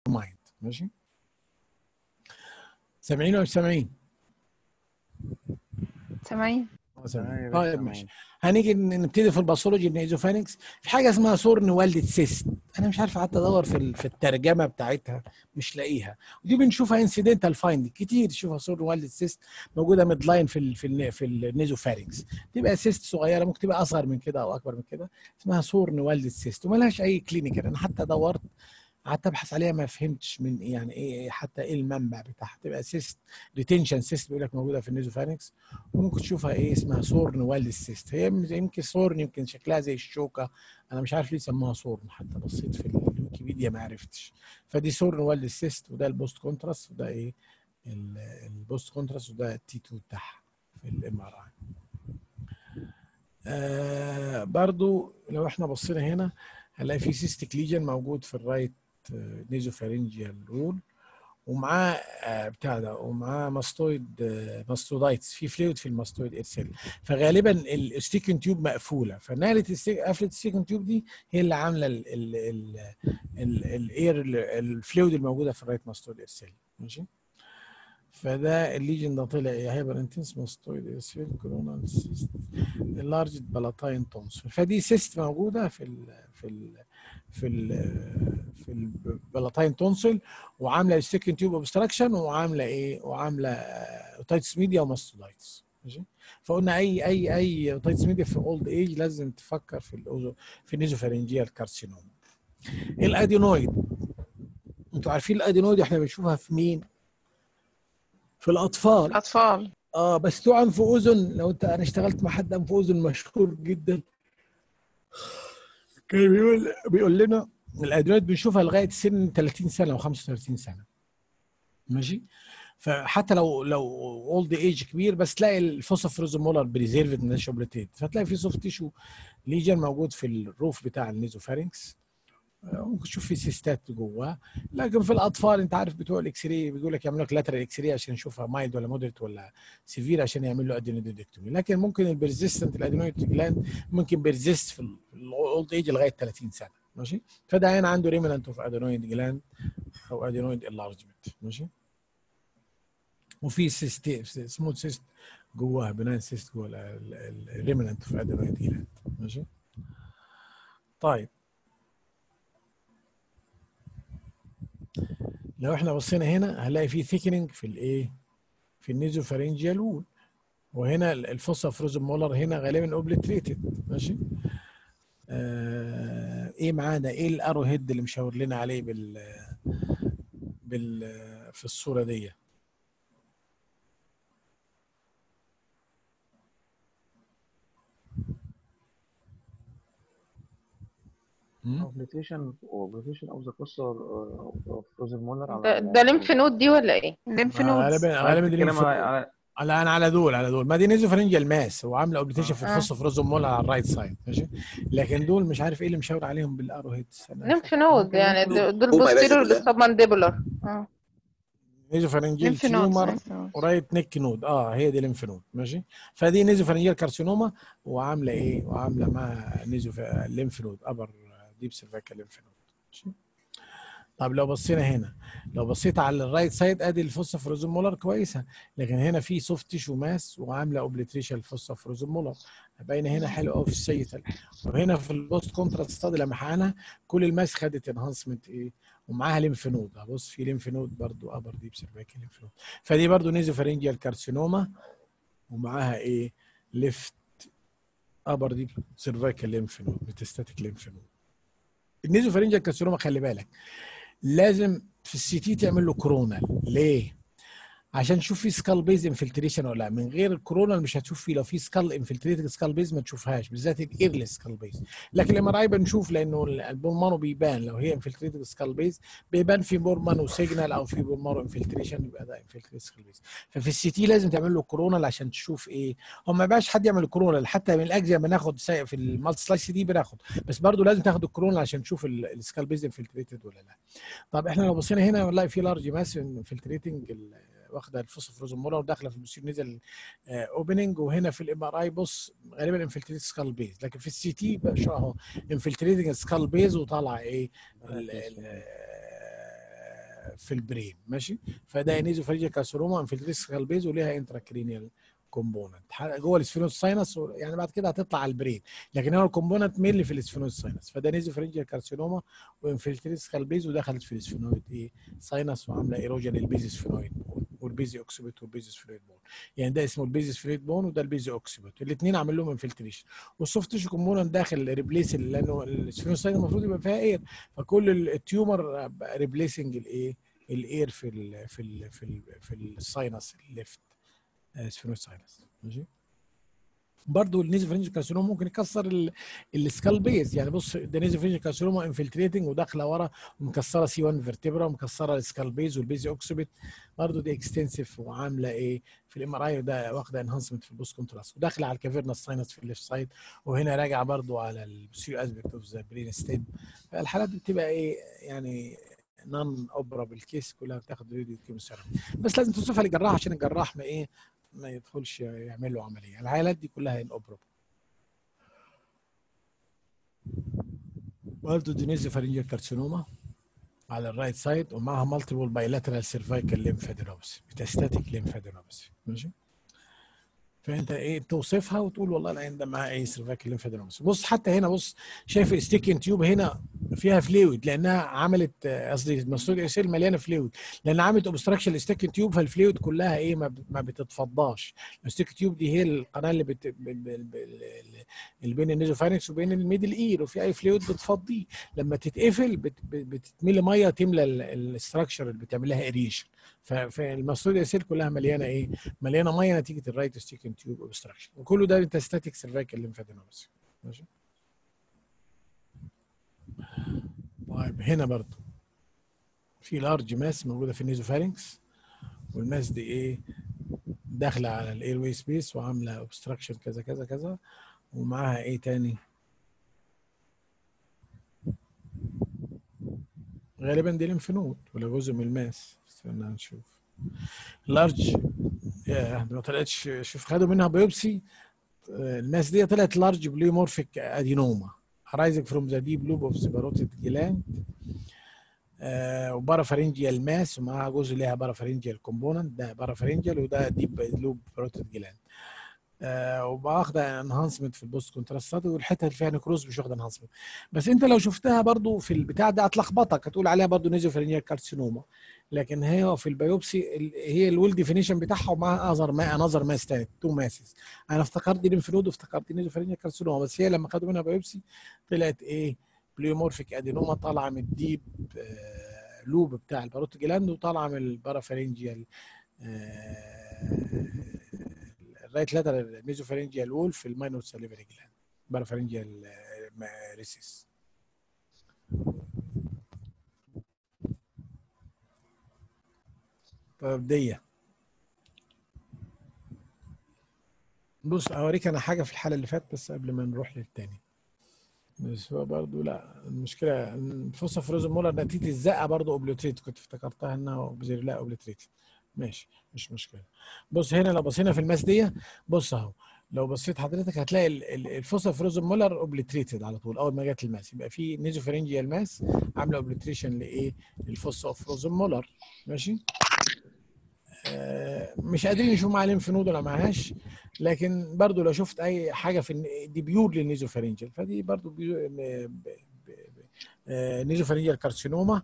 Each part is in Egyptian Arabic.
مايند ماشي سامعين ولا مش سامعين؟ سامعين آه، سامعين أيوة، طيب سامعين. ماشي هنيجي ن- نبتدي في الباثولوجي النيزوفانكس في حاجه اسمها سورن والده سيست انا مش عارف حتى ادور في ال- في الترجمه بتاعتها مش لاقيها ودي بنشوفها انسيدنتال فايند كتير تشوفها سورن والده سيست موجوده ميد لاين في ال في ال في النيزوفارينكس تبقى سيست صغيره ممكن تبقى اصغر من كده او اكبر من كده اسمها سورن والده سيست وملهاش اي كلينيكال انا حتى دورت قعدت ابحث عليها ما فهمتش من إيه يعني ايه حتى ايه المنبع بتاعها تبقى سيست ريتنشن سيست بيقول لك موجوده في النيزوفارينكس وممكن تشوفها ايه اسمها سورن والد سيست هي يمكن سورن يمكن شكلها زي الشوكه انا مش عارف ليه سموها سورن حتى بصيت في الويكيبيديا ما عرفتش فدي سورن والد سيست وده البوست كونتراست وده ايه ال- البوست كونتراست وده التي 2 بتاعها في الام ار اي آه برضو لو احنا بصينا هنا هنلاقي في سيستيك ليجن موجود في الرايت نيزوفارينجيال رول ومعاه آه، بتاع ده ومعاه ماستويد آه، ماستودايتس في فلويد في الماستويد ارسل فغالبا الستيكن تيوب مقفوله فنقله الستيك- قفله الستيكن تيوب دي هي اللي عامله الاير الفلويد الموجوده في الرايت ماستويد ارسل ماشي فده الليجن ده طلع ايه هايبر انتنس ماستويد ارسل كورونال سيست اللارج بلاتاين تونسل فدي سيست موجوده في ال في ال في ال في البلاتاين تونسل وعامله السكند تيوب اوبستراكشن وعامله ايه وعامله اوتايتس ميديا وماستودايتس ماشي فقلنا اي اي اي اوتايتس ميديا في اولد ايج لازم تفكر في الاوزو في النيزوفارنجيال كارسينوم الادينويد انتوا عارفين الادينويد احنا بنشوفها في مين في الاطفال الاطفال اه بس تو انف واذن لو انت انا اشتغلت مع حد انف واذن مشهور جدا كان بيقول بيقول لنا الادويات بنشوفها لغايه سن 30 سنه او 35 سنه ماشي فحتى لو لو اولد ايج كبير بس تلاقي الفوسفوريزومولار بريزيرفد من الشوبليتيد فتلاقي في سوفت تيشو ليجن موجود في الروف بتاع النيزوفارينكس آه، ممكن تشوف في سيستات جواه لكن في الاطفال انت عارف بتوع الاكس راي بيقول لك يعملوا لك لاترال اكس راي عشان يشوفها مايلد ولا مودريت ولا سيفير عشان يعمل له ادينويدكتومي لكن ممكن البرزيستنت الادينويد جلاند ممكن بيرزيست في الاولد ايج لغايه 30 سنه ماشي فده هنا عنده ريمننت اوف ادينويد جلاند او ادينويد انلارجمنت ماشي وفي سيست سموث سيست جواها بناين سيست جوه الريمننت اوف ادينويد جلاند ماشي طيب لو احنا بصينا هنا هنلاقي في ثيكننج في الايه في النيزوفارينجيال وول وهنا الفوسا فروزن مولر هنا غالبا اوبليتريتد ماشي آه ايه معانا ايه الارو هيد اللي مشاور لنا عليه بال بال في الصوره دي مم؟ اوبليتيشن اوبليتيشن اوف ذا كوستر اوف فروزن مولر ده, ده ليمف نود دي ولا ايه؟ ليمف آه، نود غالبا غالبا دي بتتكلم lymph- على على على انا على دول على دول ما دي نيزوفرنجيال ماس هو عامله اوبليتيشن في آه. الفص فروزن مول على الرايت سايد ماشي لكن دول مش عارف ايه اللي مشاور عليهم بالارو هيدز ليمف نود يعني دول دول هما يا باشا بوستيرور كلها. للسبمانديبولار اه نيزوفرنجيال ليمف نود تيومر ليمف نود. ورايت نيك نود اه هي دي ليمف نود ماشي فدي نيزوفرنجيال كارسينوما وعامله ايه وعامله معاها نيزوف ليمف نود ابر ديب سيرفيكال ليمف نود ماشي طب لو بصينا هنا لو بصيت على الرايت سايد ادي الفوسا فروزن مولر كويسه لكن هنا في سوفت تيشو ماس وعامله اوبليتريشن الفوسا فروزن مولر باينه هنا حلو قوي في السيتال وهنا في البوست كونتراست ستادي لما حقنها كل الماس خدت انهانسمنت ايه ومعاها ليمف نود بص في ليمف نود برضو ابر ديب سيرفيكال ليمف نود فدي برضو نيزوفارينجيال كارسينوما ومعاها ايه ليفت ابر ديب سيرفيكال ليمف نود ميتاستاتيك ليمف نود النيزوفارينجيال كارسينوما خلي بالك لازم في السي تي تعمل له كورونال ليه؟ عشان تشوف في سكال بيز انفلتريشن ولا لا من غير الكورونال مش هتشوف فيه لو في سكال انفلتريتد سكال بيز ما تشوفهاش بالذات الايرلس سكال بيز لكن الام ار اي بنشوف لانه البولمانو بيبان لو هي انفلتريتد سكال بيز بيبان في بولمانو سيجنال او في بولمانو انفلتريشن يبقى ده انفلتريتد سكال بيز ففي السي تي لازم تعمل له كورونال عشان تشوف ايه هو ما بقاش حد يعمل كورونال حتى من الاجزاء بناخد سي- في المالتي سلايس دي بناخد بس برضه لازم تاخد الكورونال عشان تشوف السكال بيز انفلتريتد ولا لا طب احنا لو بصينا هنا نلاقي في لارج ماس انفلتريتنج واخده الفوسفوريزون مولر وداخله في المسير نزل اوبننج وهنا في الام ار اي بص غالبا انفلتريت سكال بيز لكن في السي تي اهو انفلتريتنج سكال بيز وطالعه ايه في البرين ماشي فده نيزوفارينجيال كارسينوما انفلتريسكال بيز وليها انتراكرينيال كومبوننت جوه السفينوس ساينس يعني بعد كده هتطلع على البرين لكن هو الكومبوننت مين في السفينوس ساينس فده نيزوفارينجيال كارسينوما وانفلتريسكال بيز ودخلت في السفينويد ايه ساينس وعامله ايروجن البيزي سفينويد والبيزي اوكسيبيت والبيزي سفينويد بون يعني ده اسمه البيزي سفينويد بون وده البيزي اوكسيبيت الاثنين عامل لهم انفلتريشن والسوفت تيشو كومبوننت داخل ريبليس لانه السفينوس ساينس المفروض يبقى فيها اير فكل التيومر ريبليسنج الايه الاير في ال في ال في ال في الساينس الليفت سفينوس ساينس ماشي برضه النيزوفرينج كارسينوما ممكن يكسر السكال بيز يعني بص ده نيزوفرينج كارسينوما انفلتريتنج وداخله ورا ومكسره سي 1 فيرتبرا ومكسره السكال بيز والبيزي اوكسبت برضه دي اكستنسيف وعامله ايه في الام ار اي وده واخده انهانسمنت في البوست كونتراست وداخله على الكافيرنا ساينس في الليفت سايد وهنا راجعه برضه على السيو اسبكت اوف ذا برين ستيم فالحالات دي بتبقى ايه يعني نون اوبرابل كيس كلها بتاخد ريديو كيموثيرابي بس لازم توصفها للجراح عشان الجراح ما ايه ما يدخلش يعمل له عمليه الحالات دي كلها ان اوبرابل برضه دي نيزوفارينجيال كارسينوما على الرايت سايد ومعها مالتيبل بايلاترال سيرفايكال ليمفادينوباثي ميتاستاتيك ليمفادينوباثي ماشي فانت ايه توصفها وتقول والله العين ده معاها ايه سيرفايكال ليمفادينوباثي بص حتى هنا بص شايف الستيكن تيوب هنا فيها فلويد لانها عملت قصدي المسطول سيل مليانه فلويد لان عملت اوبستراكشن الستيكن تيوب فالفلويد كلها ايه ما, ما بتتفضاش الستيكن تيوب دي هي القناه اللي بت... اللي بين النيزوفارينكس وبين الميدل اير وفي اي فلويد بتفضيه لما تتقفل بت... بتتملي ميه تملى الاستراكشر اللي بتعمل لها اريشن فالمسطول سيل كلها مليانه ايه مليانه ميه نتيجه الرايت ستيكن تيوب اوبستراكشن وكله ده ميتاستاتيك سيرفايكال ليمفادينوباثي ماشي طيب هنا برضو في لارج ماس موجوده في النيزوفارينكس والماس دي ايه داخله على الاير واي سبيس وعامله اوبستراكشن كذا كذا كذا ومعاها ايه تاني غالبا دي ليمف نود ولا جزء من الماس استنى نشوف لارج يا ما طلعتش شوف خدوا منها بيوبسي الماس دي طلعت لارج بليومورفيك ادينوما arising from the deep loop of the parotid gland آه وبارافارنجيال ماس ومعاها جزء ليها بارافارنجيال كومبوننت ده بارافارنجيال وده ديب لوب باروتيد جلاند آه وواخده انهانسمنت في البوست كونتراست والحته اللي فيها نكروز مش واخده انهانسمنت بس انت لو شفتها برضو في البتاع ده هتلخبطك هتقول عليها برضو نيزوفرينيال كارسينوما لكن هي في البيوبسي هي الويل ديفينيشن بتاعها ومعاها اذر ما انذر ماس تاني تو ماسز انا افتكرت دي ليمفنود وافتكرت نيزوفرينيال كارسينوما بس هي لما خدوا منها بيوبسي طلعت ايه بليومورفيك ادينوما طالعه من الديب آه لوب بتاع الباروت جلاند وطالعه من البارافارنجيال آه الرايت لاترال ميزوفارنجيال وول في الماينور ساليفري جلاند بارافارنجيال ريسيس طب دي بص اوريك انا حاجه في الحاله اللي فاتت بس قبل ما نروح للتاني بس هو برضه لا المشكله الفوسا فروزن مولر نتيجه الزقه برضه اوبليتريت كنت افتكرتها انها لا اوبليتريت ماشي مش مشكله بص هنا لو بصينا في الماس دي بص اهو لو بصيت حضرتك هتلاقي الفوسا فروزن مولر اوبليتريتد على طول اول ما جت الماس يبقى في نيزوفرنجيال ماس عامله اوبليتريشن لايه للفوسا فروزن مولر ماشي آه مش قادرين نشوف معاها ليمف نود ولا معاهاش لكن برضو لو شفت اي حاجه في دي بيور للنيزوفرنجيال فدي برضو بيو آه نيزوفرنجيال كارسينوما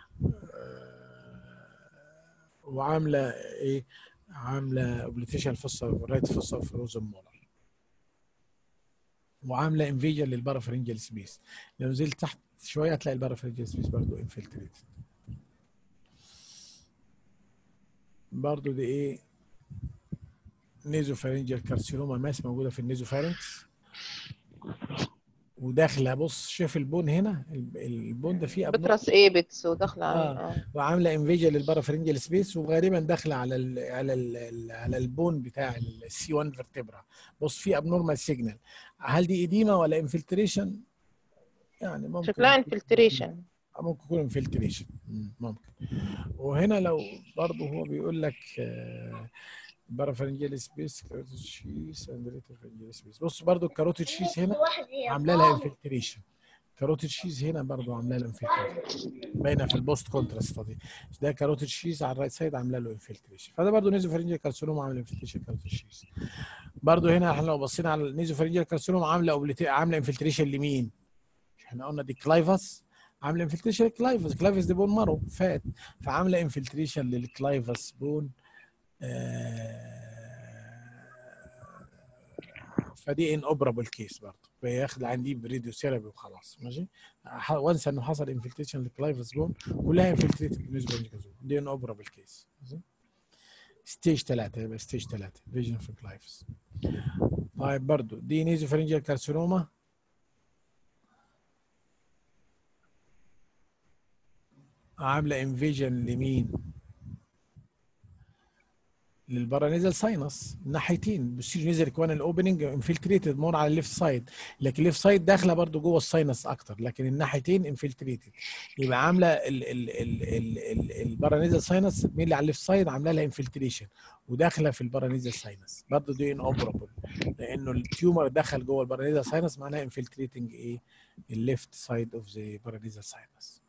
وعامله ايه عامله اوبليتيشن فصه رايت فصه في روزن مولر وعامله انفيجن للبارافرنجيال سبيس لو نزلت تحت شويه هتلاقي البارافرنجيال سبيس برضو انفلتريتد برضو دي ايه نيزوفارنجيال كارسينوما ماس موجوده في النيزوفارنكس وداخله بص شايف البون هنا البون ده فيه بترس ايبكس وداخله آه. وعامله انفيجن للبارافرنجيال سبيس وغالبا داخله على ال على ال على البون بتاع السي 1 فيرتبرا بص في ابنورمال سيجنال هل دي اديما ولا انفلتريشن يعني ممكن شكلها انفلتريشن ممكن يكون انفلتريشن ممكن وهنا لو برضه هو بيقول لك بارافرنجيال سبيس كاروتيد شيس اند ريتروفرنجيال سبيس بص برضه الكاروتيد شيس هنا عامله لها انفلتريشن كاروتيد شيز هنا برضو عامله له انفلتريشن باينه في البوست كونتراست دي ده كاروتيد شيز على الرايت سايد عامله له انفلتريشن فده برضو نيزوفارينجيال كارسينوما عامله انفلتريشن كاروتيد شيز برضو هنا احنا لو بصينا على النيزوفارينجيال كارسينوما عامله اوبليتي عامله انفلتريشن لمين؟ احنا قلنا دي كلايفاس عامله انفلتريشن للكلايفاس كلايفاس دي بون مارو فات فعامله انفلتريشن للكلايفاس بون آه، فدي ان اوبرابل كيس برضه بياخد عندي بريديو ثيرابي وخلاص ماشي ح- وانس انه حصل انفلتريشن للكلايفاس بون كلها انفلتريتد بالنسبه للجزء دي ان اوبرابل كيس ستيج 3 يبقى ستيج 3 فيجن في كلايفس طيب برضه دي نيزوفرنجيال كارسينوما عامله انفيجن لمين؟ للبارانيزال ساينس الناحيتين بتصير نزل كمان الاوبننج انفلتريتد مور على الليفت سايد لكن الليفت سايد داخله برضو جوه الساينس اكتر لكن الناحيتين انفلتريتد يبقى عامله ال- ال- ال- ال- ال- البارانيزال ساينس مين اللي على الليفت سايد عامله لها انفلتريشن وداخله في البارانيزال ساينس برضو دي ان اوبرابل لانه التيومر دخل جوه البارانيزال ساينس معناها انفلتريتنج ايه الليفت سايد اوف ذا بارانيزال ساينس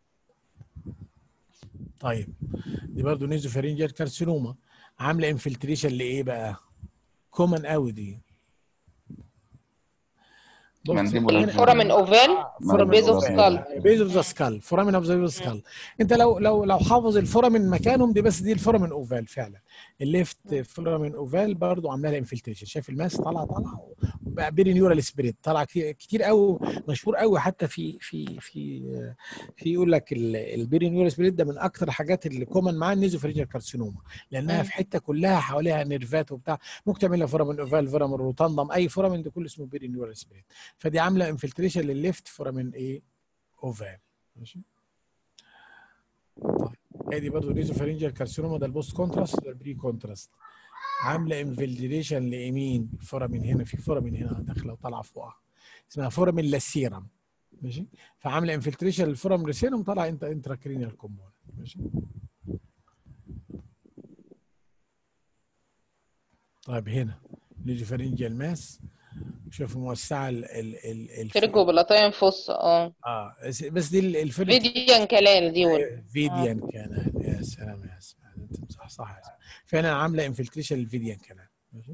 طيب دي برضو نيزوفارينجيال كارسينوما عامله انفلتريشن لايه بقى؟ كومن قوي دي بص، مانديبولار هنا- فورامين اوفال فورامين بيز اوف أوفال. سكال بيز اوف ذا سكال فورامين اوف ذا سكال انت لو لو لو حافظ الفورامين مكانهم دي بس دي الفورامين اوفال فعلا الليفت فورامين اوفال برضو عامله لها انفلتريشن شايف الماس طالعه طالعه وبقى بيري نيورال سبريد طالعه كتير كتير قوي مشهور قوي حتى في في في في يقول لك ال- البيري نيورال سبريد ده من اكتر الحاجات اللي كومن مع النيزوفرينجيال كارسينوما لانها مم. في حته كلها حواليها نيرفات وبتاع ممكن تعمل لها فورامين اوفال فورامين روتاندم اي فورامين ده كله اسمه بيري نيورال سبريد فدي عامله انفلتريشن للليفت فورامين ايه اوفال ماشي طيب ادي برضه نيزوفارينجيال كارسينوما ده البوست كونتراست ده البري كونتراست عامله انفلتريشن ليمين فورامين هنا في فورامين هنا داخله وطالعه فوقها اسمها فورامين لاسيرم ماشي فعامله انفلتريشن للفورامين لاسيرم طالعه انت انتراكرينيال كومبوننت ماشي طيب هنا نيزوفارينجيال ماس شوف موسعه ال ال ال ال ترجو بلاتاين فص اه اه بس بس دي ال- الفيرست فيديان كلال دي وال- فيديان كانال يا سلام يا اسماء انت صح صح يا اسماء فعلا عامله انفلتريشن للفيديان كانال ماشي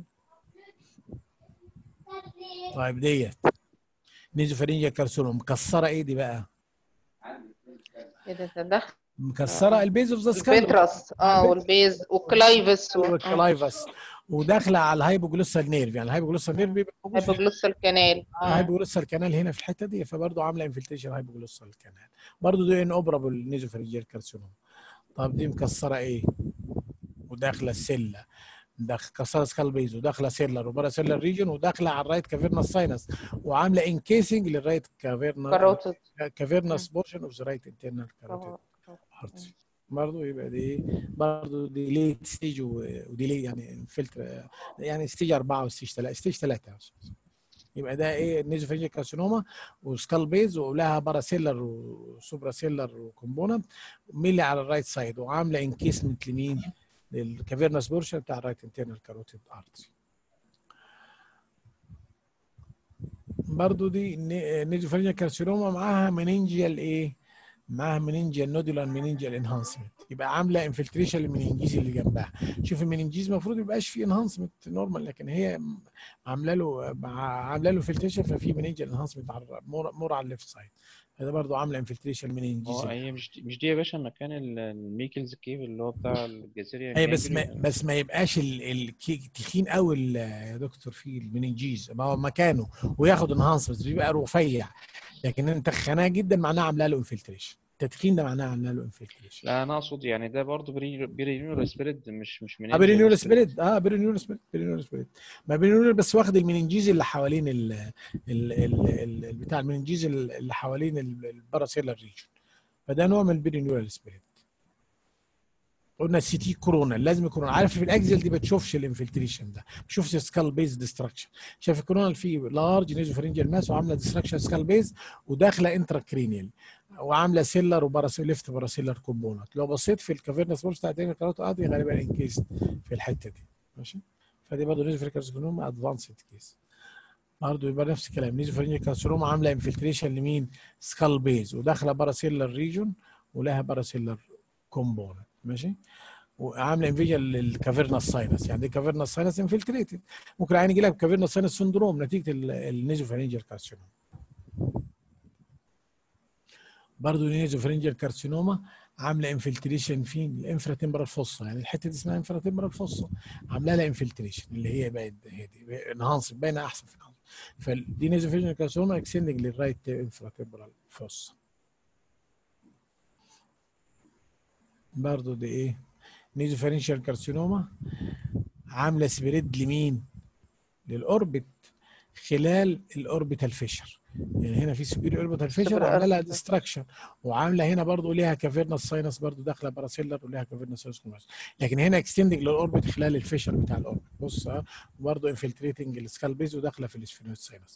طيب ديت نيزوفارينجيا كارسينوم مكسره ايه دي بقى؟ ايه ده تدخل مكسره البيز اوف ذا سكال البيترس اه والبيز والكلايفس و- آه. والكلايفس وداخله على الهايبوجلوسال نيرف يعني الهايبوجلوسال نيرف بيبقى موجود في هايبوجلوسال كانال اه هايبوجلوسال كانال هنا في الحته دي فبرضه عامله انفلتريشن هايبوجلوسال كانال برضه دي ان اوبرابل نيزوفارينجيال كارسينوم طب دي مكسره ايه؟ وداخله السله داخل كسره سكال بيز وداخله سيلر وبرا سيلر ريجن وداخله على الرايت كافيرنس ساينس وعامله انكيسنج للرايت كافيرنس كاروتيد كافيرنس بورشن اوف ذا رايت انترنال كاروتيد ارتري برضه يبقى دي برضه دي ليت ستيج ودي ليه يعني فلتر يعني ستيج 4 وستيج 3 ستيج 3 يبقى ده ايه نيزوفينجيال كارسينوما وسكال بيز ولها باراسيلر وسوبرا سيلر وكومبوننت ميلي على الرايت سايد وعامله انكيسمنت لمين؟ للكافيرنس بورشن بتاع الرايت انترنال كاروتيد ارتري برضو دي نيزوفينجيال كارسينوما معاها مننجيال ايه؟ معاها مننجيال نودولار مننجيال انهانسمنت يبقى عامله انفلتريشن للمننجيز اللي جنبها شوف المننجيز المفروض ما يبقاش فيه انهانسمنت نورمال لكن هي عامله له عامله له انفلتريشن ففي مننجيال انهانسمنت مور مور على الليفت سايد فده برضه عامله انفلتريشن مننجيز هو هي مش دي مش دي يا باشا مكان ال- الميكلز كيف اللي هو بتاع الجزيرة اي بس ما بس ما يبقاش ال- الكيك تخين قوي ال- يا دكتور في المننجيز ما هو مكانه وياخد انهانسمنت بيبقى رفيع لكن انت خناه جدا معناها عامله له انفلتريشن التدخين ده معناها عامله له انفلتريشن لا انا اقصد يعني ده برضه بري برينيول سبيريت مش مش من اه برينيول سبيريت اه برينيول سبيريت برينيول سبيريت ما برينيول بس واخد المننجيز اللي حوالين ال ال ال ال بتاع المننجيز اللي حوالين ال- الباراسيلر ريجن فده نوع من البرينيول سبيريت قلنا السي تي كورونا لازم يكون عارف في الاكزل دي ما بتشوفش الانفلتريشن ده ما بتشوفش سكال بيز ديستراكشن شايف الكورونا فيه لارج نيزوفرينجيال ماس وعامله ديستراكشن سكال بيز وداخله انترا كرينيال وعامله سيلر وباراسيل ليفت باراسيلر كومبوننت لو بصيت في الكافيرنس بولس بتاعت الكاروت ادري غالبا انكيس في الحته دي ماشي فدي برضه نيزوفرينجيال كارسينوما ادفانسد كيس برضه يبقى نفس الكلام نيزوفارينجيال كارسينوما عامله انفلتريشن لمين؟ سكال بيز وداخله باراسيلر ريجون ولها باراسيلر كومبوننت ماشي؟ وعامله انفيجن للكافيرنا ساينس يعني دي كافيرنا ساينس انفلتريتد ممكن العين يجي لك كافيرنا ساينس سندروم نتيجه النيزوفارينجيال كارسينوما برضه النيزوفارينجيال كارسينوما عامله انفلتريشن فين؟ الانفرا تمبرال فوسا يعني الحته دي اسمها انفرا تمبرال فوسا عامله لها انفلتريشن اللي هي بقت هي دي انهانس باينه احسن في الانهانس فدي نيزوفارينجيال كارسينوما اكسندنج للرايت انفرا تمبرال فوسا برضه دي ايه؟ نيزوفارينجيال كارسينوما عامله سبريد لمين؟ للاوربت خلال الاوربيتال فيشر يعني هنا في سوبيريور اوربيتال فيشر Superior عامله لها orbital. ديستراكشن وعامله هنا برضه ليها كافيرنا ساينس برضه داخله باراسيلر وليها كافيرنا ساينس كوماس لكن هنا اكستندنج للاوربت خلال الفيشر بتاع الاوربت بص اه برضه انفلتريتنج السكال بيز وداخله في السفينويد ساينس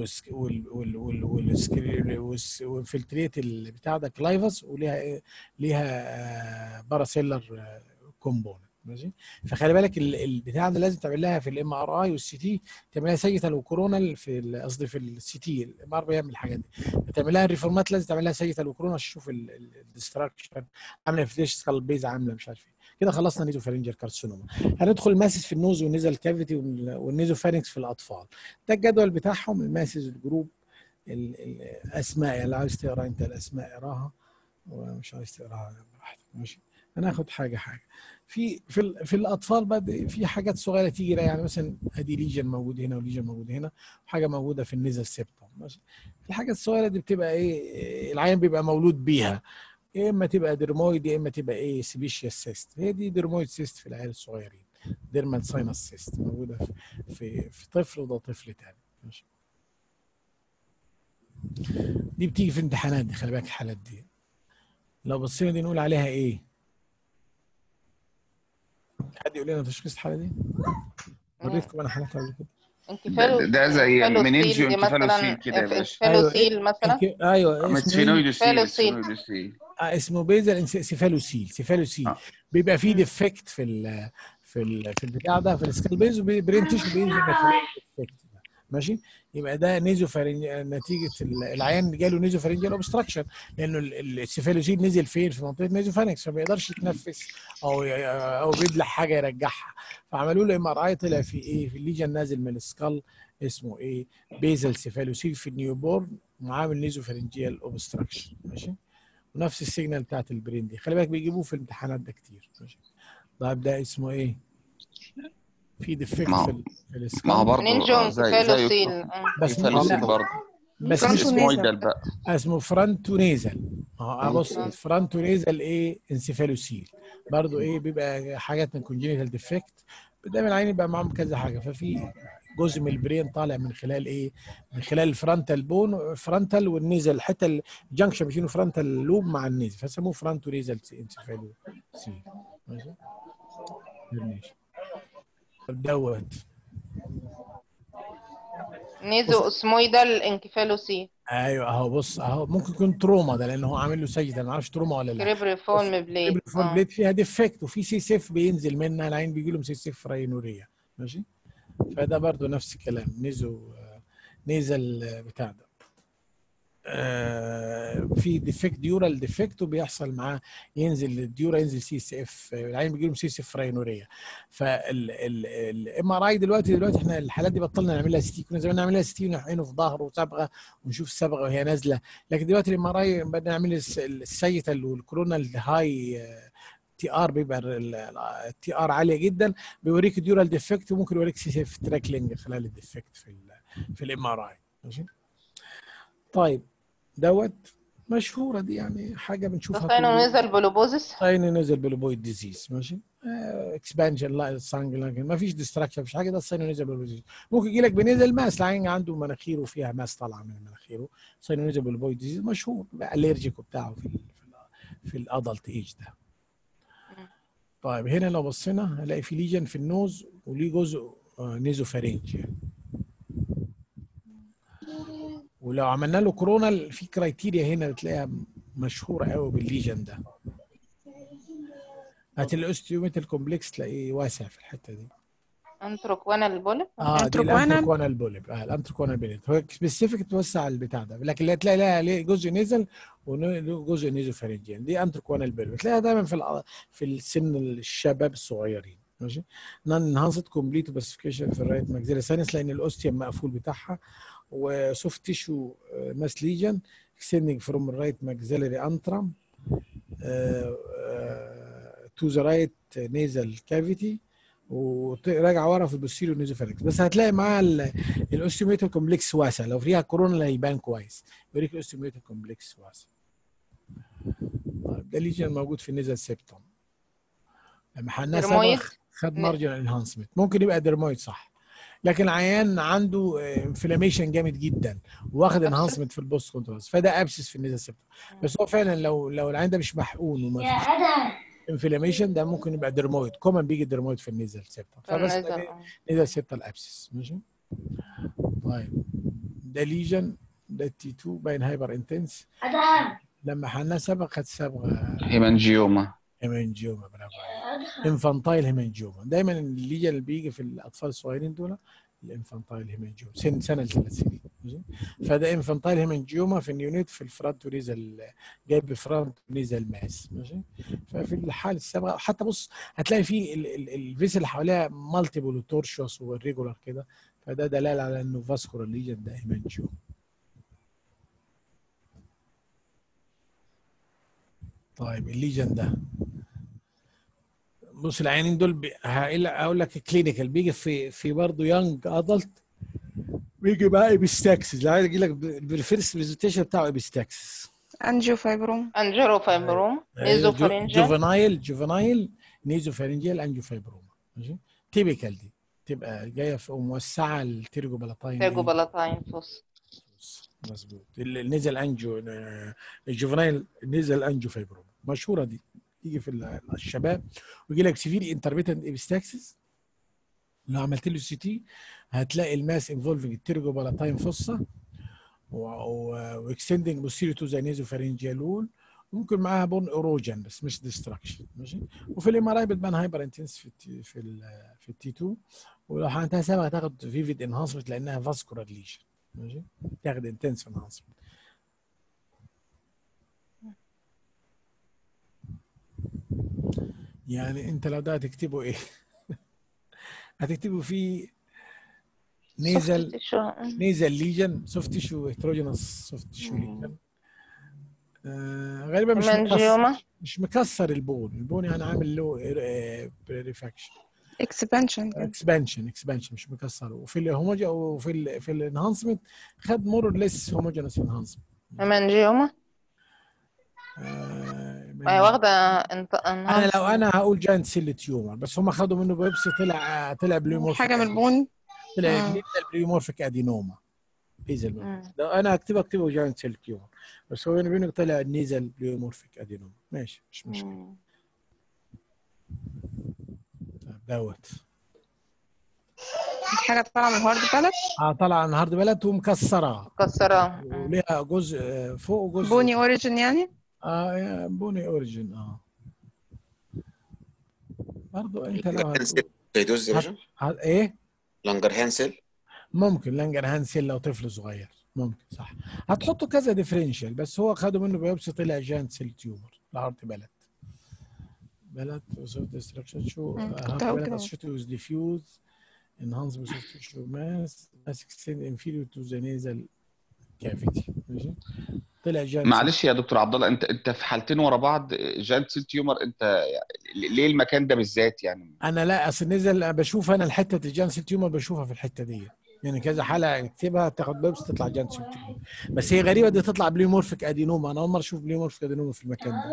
وانفلتريت البتاع ده كلايفس وليها ايه ليها باراسيلر كومبوننت ماشي فخلي بالك ال- البتاع ده لازم تعمل لها في الام ار اي والسي تي تعمل لها سيجيتال وكورونال في ال- قصدي في السي تي الام ار بيعمل الحاجات دي فتعمل لها الريفورمات لازم تعمل لها سيجيتال وكورونال عشان تشوف الديستراكشن عامله فيش سكال بيز عامله مش عارف ايه كده خلصنا نيزوفارينجيال كارسينوما هندخل ماسس في النوز والنيزل كافيتي والنيزوفارينكس في الاطفال ده الجدول بتاعهم الماسس الجروب ال- الاسماء يعني لو عايز تقرا انت الاسماء اقراها ومش عايز تقراها براحتك ماشي هناخد حاجه حاجه في في ال- في الاطفال بقى في حاجات صغيره تيجي يعني مثلا ادي ليجن موجود هنا وليجن موجود هنا وحاجه موجوده في النيزل سيبتم ماشي الحاجات الصغيره دي بتبقى ايه العيان بيبقى مولود بيها يا اما تبقى ديرمويد يا اما تبقى ايه سبيشيال سيست هي دي ديرمويد سيست في العيال الصغيرين ديرمال ساينس سيست موجوده في في, في طفل وده طفل تاني ماشي دي بتيجي في امتحانات دي خلي بالك الحالات دي لو بصينا دي نقول عليها ايه حد يقول لنا تشخيص الحاله دي وريتكم انا حالتها قبل كده انكفالو ده زي انكفالوسيل منينجيو دي انكفالوسيل مثلا كده يا باشا انكفالوسيل مثلا إنك- ايوه اسمه إيه؟ سفينويدوسيل فالوسيل. سفينويدوسيل آه اسمه بيزل سيفالوسيل سيفالوسيل آه. بيبقى فيه مم. ديفكت في ال في ال في البتاع ده في السكال بيز وبرنتش بينزل نتيجه الديفكت ده ماشي يبقى ده نيزوفارينج نتيجه ال- العيان جاله نيزوفارينجيال اوبستراكشن لانه ال- ال- السيفالوسيل نزل فين في منطقه نيزوفارينكس فما يقدرش يتنفس او ي- او بيبلع حاجه يرجعها فعملوا له ام ار اي طلع في ايه في الليجن نازل من السكال اسمه ايه بيزل سيفالوسيل في النيوبورن وعامل نيزوفارينجيال اوبستراكشن ماشي ونفس السيجنال بتاعت البرين دي خلي بالك بيجيبوه في الامتحانات ده كتير ماشي طيب ده اسمه ايه؟ في ديفكت ما هو- في ال- في السكال ما هو برضه منينجو آه، زي انكفالوسيل زي آه. بس انكفالوسيل لا برضه بس بس مش فرانتو اسمويدال بقى اسمه فرونتو نيزل ما هو آه. بص فرونتو نيزل ايه انسيفالوسيل برضه ايه بيبقى حاجات من كونجينيتال ديفكت دايما العين يبقى معاهم كذا حاجه ففي جزء من البرين طالع من خلال ايه؟ من خلال الفرونتال بون فرونتال والنيزل الحته الجنكشن بين الفرونتال لوب مع النيزل فسموه فرونتو نيزل انسيفالوسيل ماشي؟ ماشي طب دوت نيزو اسمويدال انكفالوسيل ايوه اهو بص اهو ممكن يكون تروما ده لان هو عامل له سجده ما اعرفش تروما ولا لا كريبريفورم بليد فور آه. بليد فيها ديفكت وفي سي سيف بينزل منها العين بيجي لهم سي سيف راينوريا ماشي فده برضو نفس الكلام نيزو آه، نيزل آه، بتاع ده آه، في ديفكت ديورال ديفكت وبيحصل معاه ينزل الديورا ينزل سي سي اف العين بيجي لهم سي سي اف راينوريا فالام ار اي دلوقتي دلوقتي احنا الحالات دي بطلنا نعمل لها سي كنا زمان نعمل لها سي ونحقنه في ظهره وصبغه ونشوف الصبغه وهي نازله لكن دلوقتي الام ار اي بدنا نعمل الس- السيتال والكورونال هاي تي ار بيبقى التي ار عاليه جدا بيوريك ديورال ديفكت وممكن يوريك سي سيف تراكلينج خلال الديفكت في ال في الام ار اي ماشي طيب دوت مشهوره دي يعني حاجه بنشوفها ده ساينو كل- نيزل بولوبوزيس ساين نزل بلوبويد ديزيز ماشي اكسبانشن لا سانج لكن ما فيش ديستراكشن مفيش حاجه ده الساين نزل بلوبويد ديزيز ممكن يجي لك بنزل ماس العين عنده مناخيره فيها ماس طالعه من مناخيره ساين نزل بلوبويد ديزيز مشهور الرجيك بتاعه في ال في, ال في الادلت ايج ده طيب هنا لو بصينا هنلاقي في ليجن في النوز وليه جزء نيزوفارينج يعني ولو عملنا له كورونال في كرايتيريا هنا بتلاقيها مشهوره قوي بالليجن ده هات الاوستيوميتال كومبلكس تلاقيه واسع في الحته دي انتروكوانا البوليب اه دي انتروكوانا. الانتروكوانا بوليب اه الانتروكوانا بوليب هو سبيسيفيك توسع البتاع ده لكن لا تلاقي لها ليه جزء نزل وجزء نيزو فارنجيان دي انتروكوانا بوليب تلاقيها دايما في الع- في السن الشباب الصغيرين ماشي نون انهانسد كومبليت باسيفيكيشن في الرايت ماكسيلا ساينس لان الاوستيوم مقفول بتاعها وسوفت تيشو ماس ليجن اكستندنج فروم الرايت ماكسيلري انترم تو ذا رايت نيزل كافيتي وراجع ورا في البوستيريو نيزوفارينكس بس هتلاقي معاها الاوستيوميتر كومبلكس واسع لو فيها كورونا هيبان كويس يوريك الاوستيوميتر كومبلكس واسع طيب ده ليجن موجود في النيزل سيبتوم لما حنا درمويد؟ سبخ خد ن- مارجن انهانسمنت ممكن يبقى درمويد صح لكن عيان عنده انفلاميشن جامد جدا واخد انهانسمنت في البوست كنترول فده ابسس في النيزل سيبتوم بس هو فعلا لو لو العيان ده مش محقون وما فيش انفلاميشن ده ممكن يبقى درمويد كومن بيجي درمويد في النيزل سيبتوم فبس النزل، ده آه. نيزل سيبتال ابسس ماشي طيب ده ليجن ده تي 2 باين هايبر انتنس لما حنا سبق خد صبغه هيمانجيوما هيمانجيوما برافو عليك انفانتايل هيمانجيوما دايما الليجن اللي بيجي في الاطفال الصغيرين دول الانفانتايل هيمانجيوما سن سنه لثلاث سنين ماشي؟ فده انفانتايل هيمانجيوما في النيونيت في الفرونت نيزل جايب فرونت نيزل ماس ماشي ففي الحال السابقه حتى بص هتلاقي في الفيس اللي حواليها مالتيبل وتورشوس والريجولار كده فده دلاله على انه فاسكولار ليجن ده هيمانجيوما طيب الليجن ده بص العيانين دول بي... هقول هقول لك كلينيكال بيجي في في برضه يانج ادلت بيجي بقى ايبستاكسس العيان يجي لك بالفيرست برزنتيشن بتاعه ايبستاكسس انجيو فايبروم انجيرو فايبروم نيزو فارنجيال جوفنايل جوفنايل نيزو فارنجيال انجيو فايبروما ماشي تيبيكال دي تبقى جايه في موسعه التيرجو بلاتاين تاجو بلاتاين فوس مظبوط ال- النزل انجو آه، الجوفنايل نزل انجو فايبروما مشهوره دي يجي في ال- الشباب ويجي لك سيفير انترميتنت ابستاكسس لو عملت له سي تي هتلاقي الماس انفولفنج التيرجو بلاتاين فوسا واكستندنج بوستيريو تو ذا نيزو فارنجيال وول ممكن معاها بون ايروجن بس مش ديستراكشن ماشي وفي الام ار اي بتبان هايبر انتنس في التي في ال في التي 2 ولو عندها سبعه هتاخد فيفيد انهانسمنت لانها فاسكولار ليجن ماشي تاخد انتنس انهانسمنت يعني انت لو ده هتكتبه ايه؟ هتكتبه فيه نيزل نيزل ليجن سوفت تيشو هيتروجينوس سوفت تيشو مم. ليجن آه غالبا مش مكسر منجيوما مش مكسر البون البون يعني عامل له ريفاكشن اكسبانشن اكسبانشن اكسبانشن مش مكسر وفي الهوموجي وفي ال في الانهانسمنت خد مور ليس هوموجينوس انهانسمنت منجيوما هي واخدة انت انا لو انا هقول جاينت سيل تيومر بس هم خدوا منه بيبسي طلع طلع بليومورفيك حاجه من البون طلع آه. بليومورفيك ادينوما بيزل مم. ده انا اكتبه اكتبه جاينت سيل تيومر بس هو بيني وبينك طلع نيزل بليومورفيك ادينوما ماشي مش مشكله طيب دوت حاجه طالعه من الهارد بالك اه طلع عن هارد بلد ومكسره مكسرة وليها جزء آه، فوق وجزء بوني اوريجين يعني اه يا بوني اوريجين اه برضو انت لو هانسل هتقول هيدوز يا باشا ه- ايه لانجر هانسل ممكن لانجر هانسيل لو طفل صغير ممكن صح هتحطوا كذا ديفرنشال بس هو خدوا منه بيوبسي طلع جاينت سيل تيومر الهارد بلد بلد وسوف ديستركشن شو مم، كنت هارد هقول بلد كده. associated with diffuse enhanced with tissue mass mass extend inferior to the nasal cavity ماشي طلع جاينت معلش يا دكتور عبد الله انت انت في حالتين ورا بعض جاينت سيل تيومر انت يعني ليه المكان ده بالذات يعني انا لا اصل نزل بشوف انا الحته الجانسل تيومر بشوفها في الحته دي يعني كذا حاله اكتبها تاخد بيبس تطلع جانسل تيومر بس هي غريبه دي تطلع بليومورفيك ادينوما انا اول مره اشوف بليومورفيك ادينوما في المكان ده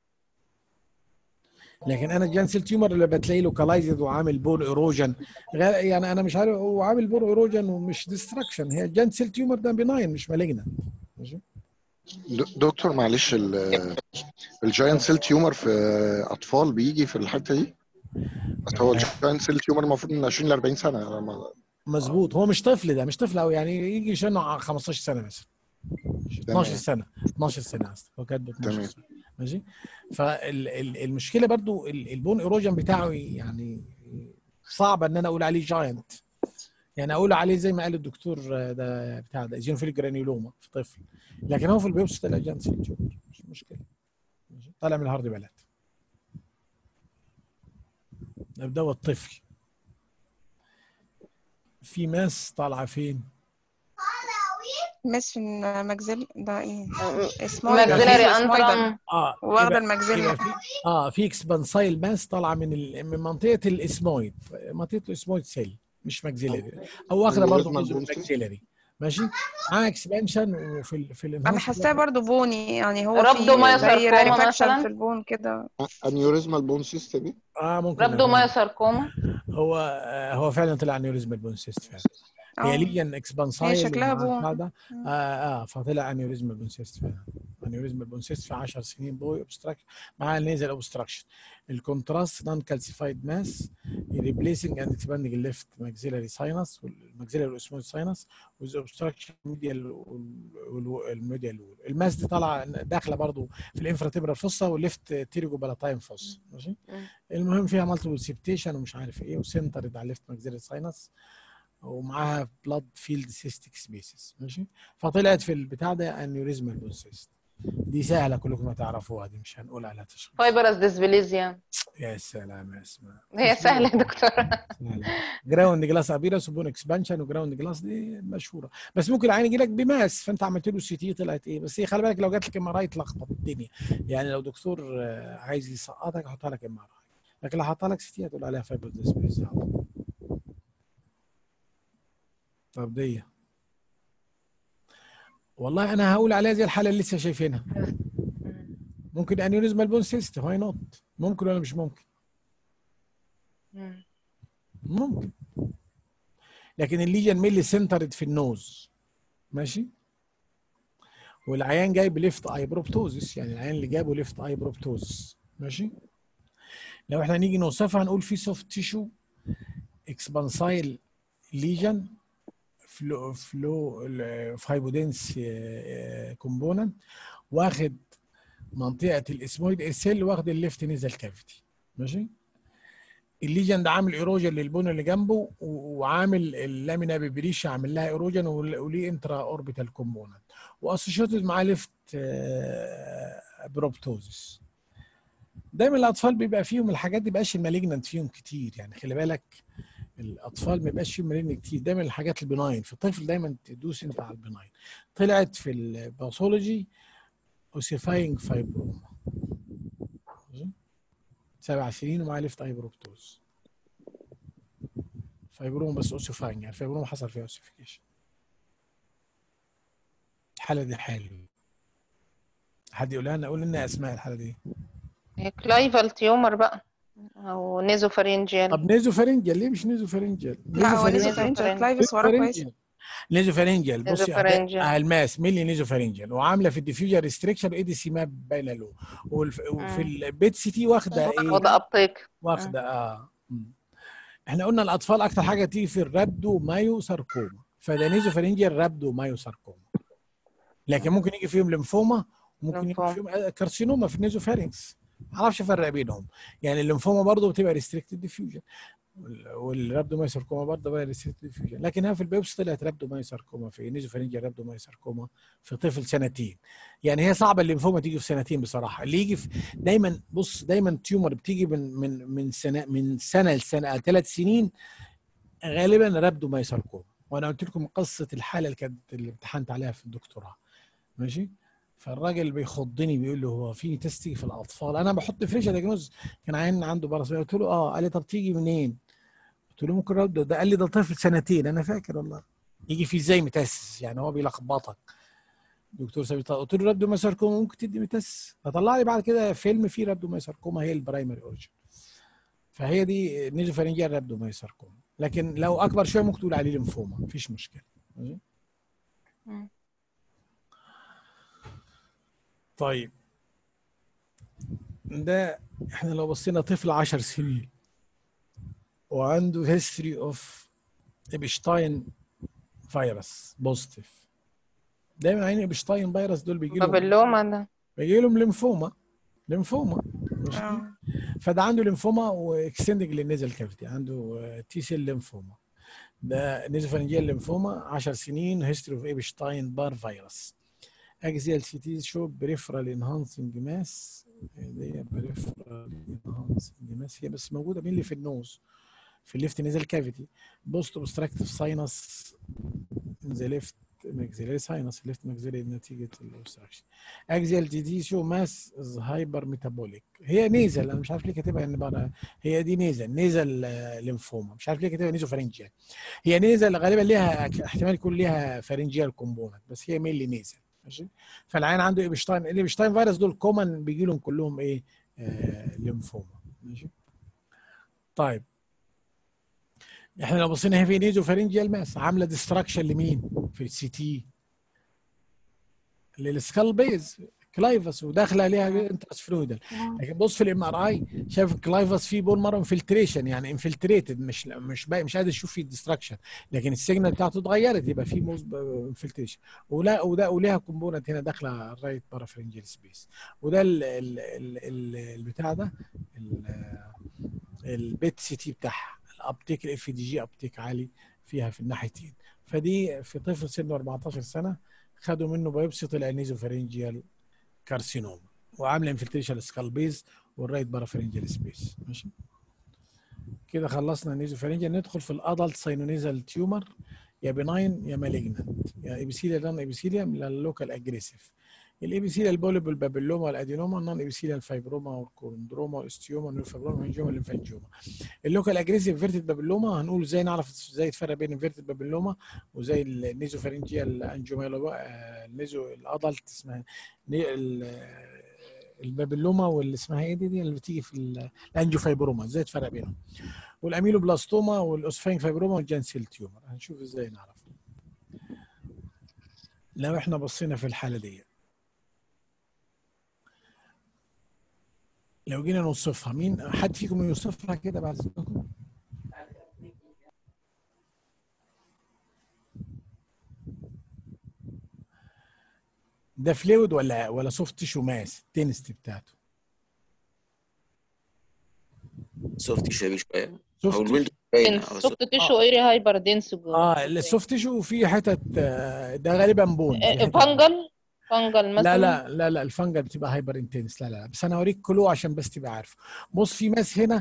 لكن انا الجانسل تيومر اللي بتلاقي له كلايزد وعامل بون ايروجن يعني انا مش عارف هو عامل بون ايروجن ومش ديستراكشن هي الجانسل تيومر ده بناين مش مالجنا ماشي د- دكتور معلش ال- الجاينت سيل تيومر في اطفال بيجي في الحته دي بس هو الجاينت سيل تيومر المفروض من 20 ل 40 سنه أنا ما- مظبوط هو مش طفل ده مش طفل قوي يعني يجي شنه 15 سنه مثلا 12 سنه 12 سنه اصلا هو كاتب 12 تمام. سنه ماشي فالمشكله برضو ال- البون ايروجن بتاعه يعني صعب ان انا اقول عليه جاينت يعني اقول عليه زي ما قال الدكتور آه، ده بتاع ده ايزينوفيل جرانيولوما في طفل لكن هو في البيوبسي طلع جاينت سيل تيومر مش مشكله ماشي. طالع من الهارد بلد ده هو الطفل في ماس طالعه فين؟ مس في المجزل ده ايه اسمه ماكسيلاري انترم اه واخده يبقى- المجزلة يبقى في اه في اكسبانسايل ماس طالعه من ال... من منطقه الاسمويد منطقه الاسمويد سيل مش ماكسيلاري او واخده برضه الأوريجينال جزء من بون سيل. الماكسيلاري ماشي مع اكسبانشن وفي ال... في انا الانهانس حاساه برضو بوني يعني هو رابدومايوساركوما في زي راريفاكشن مثلاً؟ في البون كده انيوريزمال بون سيستم دي اه ممكن رابدومايوساركوما هو آه هو فعلا طلع انيوريزمال بون سيست فعلا هي اه ليجن اكسبانسايل هي شكلها ومع بون. بتاع ده اه اه فطلع انيوريزمال بون سيست فعلا انيوريزمال بون سيست في 10 سنين بوي اوبستراكشن مع النيزل اوبستراكشن الكونتراست نون كالسيفايد ماس ريبليسنج اند اكسباندنج الليفت ماكسيلاري ساينس والماكسيلاري اسمويد ساينس وذ اوبستراكشن ميديال الميديال وول الماس دي طالعه داخله برضو في الانفراتيبرال فوسا والليفت تيريجو بالاتايم فوس ماشي مم. المهم فيها مالتيبل سيبتيشن ومش عارف ايه وسنترد على الليفت ماكسيلاري ساينس ومعاها بلاد فيلد سيستيك سبيسز ماشي فطلعت في البتاع ده انيوريزمال بون سيست دي سهله كلكم هتعرفوها دي مش هنقول عليها تشخيص فايبرس ديسبليزيا يا سلام يا اسماء هي سهله يا دكتور جراوند جلاس ابيرس وبون اكسبانشن وجراوند جلاس دي مشهوره بس ممكن العين يجي لك بماس فانت عملت له سي تي طلعت ايه بس هي خلي بالك لو جات لك ام ار اي تلخبط الدنيا يعني لو دكتور آه، عايز يسقطك يحطها لك ام ار اي لكن لو حطها لك سي تي هتقول عليها فايبر ديسبليز طب دي والله انا هقول عليها زي الحاله اللي لسه شايفينها ممكن انيوريزمال بون سيست واي نوت ممكن ولا مش ممكن مم. ممكن لكن الليجن ميلي سنترد في النوز ماشي والعيان جايب ليفت اي بروبتوزس يعني العيان اللي جابه ليفت اي بروبتوزس ماشي لو احنا نيجي نوصفها هنقول في سوفت تيشو اكسبانسايل ليجن فلو فلو فايبودنس كومبوننت واخد منطقه الاسمويد السيل واخد الليفت نيزل كافيتي ماشي الليجن ده عامل ايروجن للبون اللي جنبه و- وعامل اللامينا ببريشا عامل لها ايروجن ول- وليه انترا اوربيتال كومبوننت واسوشيتد معاه ليفت بروبتوزس دايما الاطفال بيبقى فيهم الحاجات دي بقاش المالجنت فيهم كتير يعني خلي بالك الاطفال ما بيبقاش فيهم مالجنت كتير دايما الحاجات البناين في الطفل دايما تدوس انت على البناين طلعت في الباثولوجي اوسيفاينج فايبروما سبع سنين ومعاه ليفت اي بروبتوز فايبروما بس اوسيفاينج يعني فايبروما حصل فيها اوسيفيكيشن الحاله دي حالي حد يقول لنا قول لنا اسماء الحاله دي هي كلايفال تيومر بقى او نيزوفارينجيال طب نيزو فارنجيال ليه مش نيزو فارنجيال لا هو نزل نزل فرنجة فرنجة. كلايفس وراه كويس نيزو فارنجيال بصي نيزوفارينجيال. آه، الماس ميلي نيزو فارنجيال وعامله في الديفيوجر ريستريكشن اي دي سي ماب باينه له والف- وفي مم. البيت سي تي واخده ايه وضع ابطيك واخده اه مم. احنا قلنا الاطفال اكتر حاجه تيجي في الرابدو مايو ساركوما فده نيزو فارنجيال رابدو مايو ساركوما لكن ممكن يجي فيهم ليمفوما وممكن يجي ليمفوما. فيهم آه، كارسينوما في النيزو فارنكس ما اعرفش افرق بينهم يعني الليمفوما برضه بتبقى ريستريكتد ديفيوجن والرابدومايوساركوما برضه بقى ريستريكتد ديفيوجن لكن هي في البيبس طلعت رابدومايوساركوما في نيزوفارنجيال رابدومايوساركوما في طفل سنتين يعني هي صعبه الليمفوما تيجي في سنتين بصراحه اللي يجي في دايما بص دايما تيومر بتيجي من من من سنه من سنه لسنه ثلاث سنين غالبا رابدومايوساركوما وانا قلت لكم قصه الحاله اللي كانت اللي امتحنت عليها في الدكتوراه ماشي فالراجل بيخضني بيقول له هو في تيست في الاطفال انا بحط فريشه دياجنوز كان عين عنده برص قلت له اه قال لي طب تيجي منين؟ قلت له ممكن رد ده قال لي ده طفل سنتين انا فاكر والله يجي فيه ازاي متاسس يعني هو بيلخبطك دكتور سامي طه قلت له رابدومايساركوما ممكن تدي متاسس فطلع لي بعد كده فيلم فيه رابدومايساركوما هي البرايمري اوريجن فهي دي نيزوفارنجيال رابدومايساركوما لكن لو اكبر شويه ممكن تقول عليه ليمفوما مفيش مشكله ماشي؟ مم. طيب ده احنا لو بصينا طفل 10 سنين وعنده هيستوري اوف ابشتاين فيروس بوزيتيف دايما عين ابشتاين فيروس دول بيجي لهم بابلوما ده بيجي لهم ليمفوما ليمفوما ماشي اه فده عنده ليمفوما واكستندنج للنيزل كافيتي عنده تي سيل ليمفوما ده نيزوفارنجيال ليمفوما 10 سنين هيستوري اوف ايبشتاين بار فيروس اكزيال سي تي شو بريفرال انهانسنج ماس دي بريفرال انهانسنج ماس هي بس موجوده مين اللي في النوز في الليفت نيزل كافيتي بوست اوبستراكتيف ساينس in the left maxillary sinus left maxillary نتيجة الاوبستراكشن اكزيال دي دي شو ماس هايبر ميتابوليك هي نيزل انا مش عارف ليه كاتبها ان بقى هي دي نيزل نيزل آه، ليمفوما مش عارف ليه كاتبها نيزو فارنجيال هي نيزل غالبا ليها احتمال يكون ليها فارنجيال كومبوننت بس هي مينلي نيزل ماشي فالعين عنده ايبشتاين الايبشتاين فيروس دول كومن بيجي لهم كلهم ايه آه ليمفوما ماشي طيب احنا لو بصينا هي في نيزو فارنجيال ماس عامله ديستراكشن لمين في السي تي للسكال بيز كلايفس وداخله عليها انترس فلويدال لكن بص في الام ار اي شايف الكلايفس فيه بون مره انفلتريشن يعني انفلتريتد مش مش باقي مش قادر تشوف فيه ديستراكشن لكن السيجنال بتاعته اتغيرت يبقى فيه موز انفلتريشن ولا وده وليها كومبوننت هنا داخله الرايت بارافرنجيال سبيس وده ال ال ال ال البتاع ده ال- البيت سي تي بتاعها الابتيك الاف دي جي ابتيك عالي فيها في الناحيتين فدي في طفل سنه 14 سنه خدوا منه بايوبسي طلع نيزوفارنجيال كارسينوما وعامله انفلتريشن سكال بيز والرايت بارافرنجيال سبيس ماشي كده خلصنا النيزوفارنجيال ندخل في الادلت ساينونيزال تيومر يا بناين يا مالجنانت يا ايبيثيليال نون ايبيثيليوم لا اللوكال اجريسيف الايبيثيليال بوليب البابيلوما والادينوما النون ايبيثيليال فايبروما والكوندروما والاستيوما والفايبروما والانجيوما والليمفانجيوما اللوكال اجريسيف فيرتد بابيلوما هنقول ازاي نعرف ازاي الفرق بين الفيرتد بابيلوما وزي النيزوفارنجيال انجيوما النيزو الادلت اسمها ني- ال- البابيلوما واللي اسمها ايه دي, دي اللي بتيجي في ال- الانجيوفايبروما ازاي الفرق بينهم والاميلوبلاستوما والاوسفين فايبروما والجانسيل تيومر هنشوف ازاي نعرف لو احنا بصينا في الحاله دي لو جينا نوصفها مين حد فيكم يوصفها كده بعد اذنكم ده فلويد ولا ولا سوفت تيشو ماس التنست بتاعته سوفت شويه شويه او سوفت الويندو باينه أو سوفت تيشو اري هايبر دنس جوه اه السوفت تيشو فيه حتت آه، ده غالبا بون في حتت- فانجل فانجل مثلا لا لا لا لا الفنجل بتبقى هايبر انتنس لا لا بس انا اوريك كلو عشان بس تبقى عارف بص في ماس هنا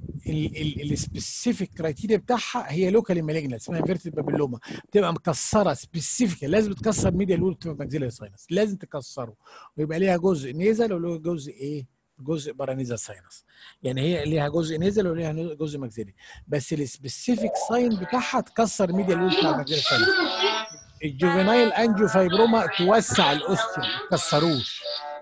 السبيسيفيك كرايتيريا بتاعها هي لوكالي مالجنال اسمها فيرتد بابيلوما بتبقى مكسره سبيسيفيك لازم تكسر ميديا لول بتبقى ماكسيلاري ساينس لازم تكسره ويبقى ليها جزء نيزل وله جزء ايه جزء بارانيزا ساينس يعني هي ليها جزء نيزل وليها جزء ماكسيلاري بس السبيسيفيك ساين بتاعها تكسر ميديا لول بتاع الماكسيلاري ساينس الجوفينايل انجيو فايبروما توسع الاوستيوم ما تكسروش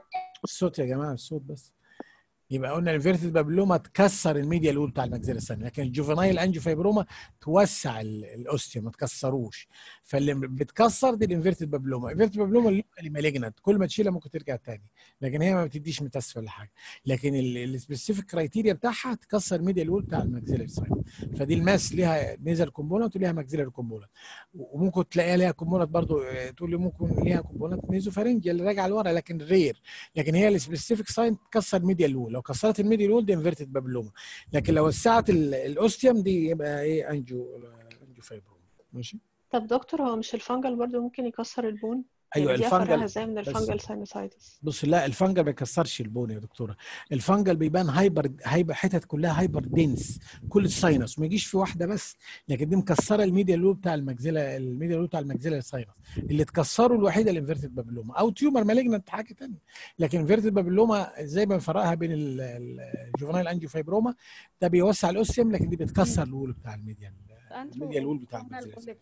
الصوت يا جماعه الصوت بس يبقى قلنا الفيرتد بابلوما تكسر الميديا الاول بتاع المجزره الثانيه لكن الجوفينايل انجيو فايبروما توسع ال- الاوستيوم ما تكسروش فاللي بتكسر دي الانفيرتد بابلوما الانفيرتد بابلوما اللي مالجنت كل ما تشيلها ممكن ترجع تاني لكن هي ما بتديش متاسف ولا حاجه لكن السبيسيفيك كرايتيريا بتاعها تكسر الميديا الاول بتاع المجزره الثانيه فدي الماس ليها نيزل كومبوننت وليها ماكسيلاري كومبوننت وممكن تلاقيها ليها كومبوننت برضو آه، تقول لي ممكن ليها كومبوننت نيزوفارنجيا اللي راجعه لورا لكن رير لكن هي السبيسيفيك ساين تكسر ميديا لول لو كسرت الميديا لول دي انفيرتد بابلوما لكن لو وسعت ال- الاوستيوم دي يبقى ايه انجو انجو فايبروما ماشي طب دكتور هو مش الفنجل برضو ممكن يكسر البون ايوه يعني دي افرقها الفنجل ازاي من بس- الفنجل ساينوسايتس بص لا الفنجل ما بيكسرش البون يا دكتوره الفنجل بيبان هايبر هايبر حتت كلها هايبر دينس كل الساينس ما يجيش في واحده بس لكن دي مكسره الميديا لوب بتاع المجزله الميديا لوب بتاع المجزله الساينس اللي اتكسروا الوحيده الانفيرتد بابلوما او تيومر مالجنت حاجه ثانيه لكن انفيرتد بابلوما زي ما بنفرقها بين ال- ال- الجوفنايل انجيو فايبروما ده بيوسع الاوسيوم لكن دي بتكسر الول بتاع الميديا الميديا الول بتاع المجزله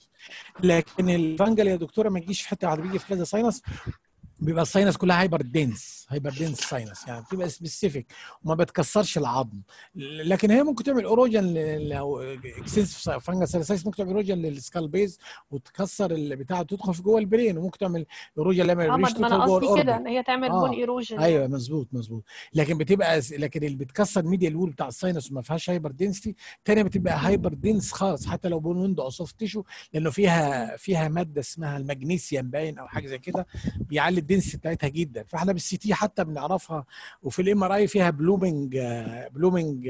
لكن الفنجل يا دكتوره ما تجيش في حته واحده بيجي في كذا ساينس بيبقى الساينس كلها هايبر دينس هايبر دينس ساينس يعني بتبقى سبيسيفيك وما بتكسرش العظم لكن هي ممكن تعمل اوروجن لو اكستنسيف فانجل ساينس ممكن تعمل اوروجن للسكال بيز وتكسر البتاع تدخل في جوه البرين وممكن تعمل اوروجن لما اه ما الريش ما انا تدخل جوه قصدي كده الاوربت ان هي تعمل آه. بون ايروجن ايوه مظبوط مظبوط لكن بتبقى لكن اللي بتكسر ميديا الول بتاع الساينس وما فيهاش هايبر دنسيتي تانية بتبقى هايبر دنس خالص حتى لو بون ويندو او سوفت تيشو لانه فيها فيها ماده اسمها المغنيسيوم باين او حاجه زي كده بيعلي الدنس بتاعتها جدا فاحنا بالسي تي حتى بنعرفها وفي الام ار اي فيها بلومينج بلومينج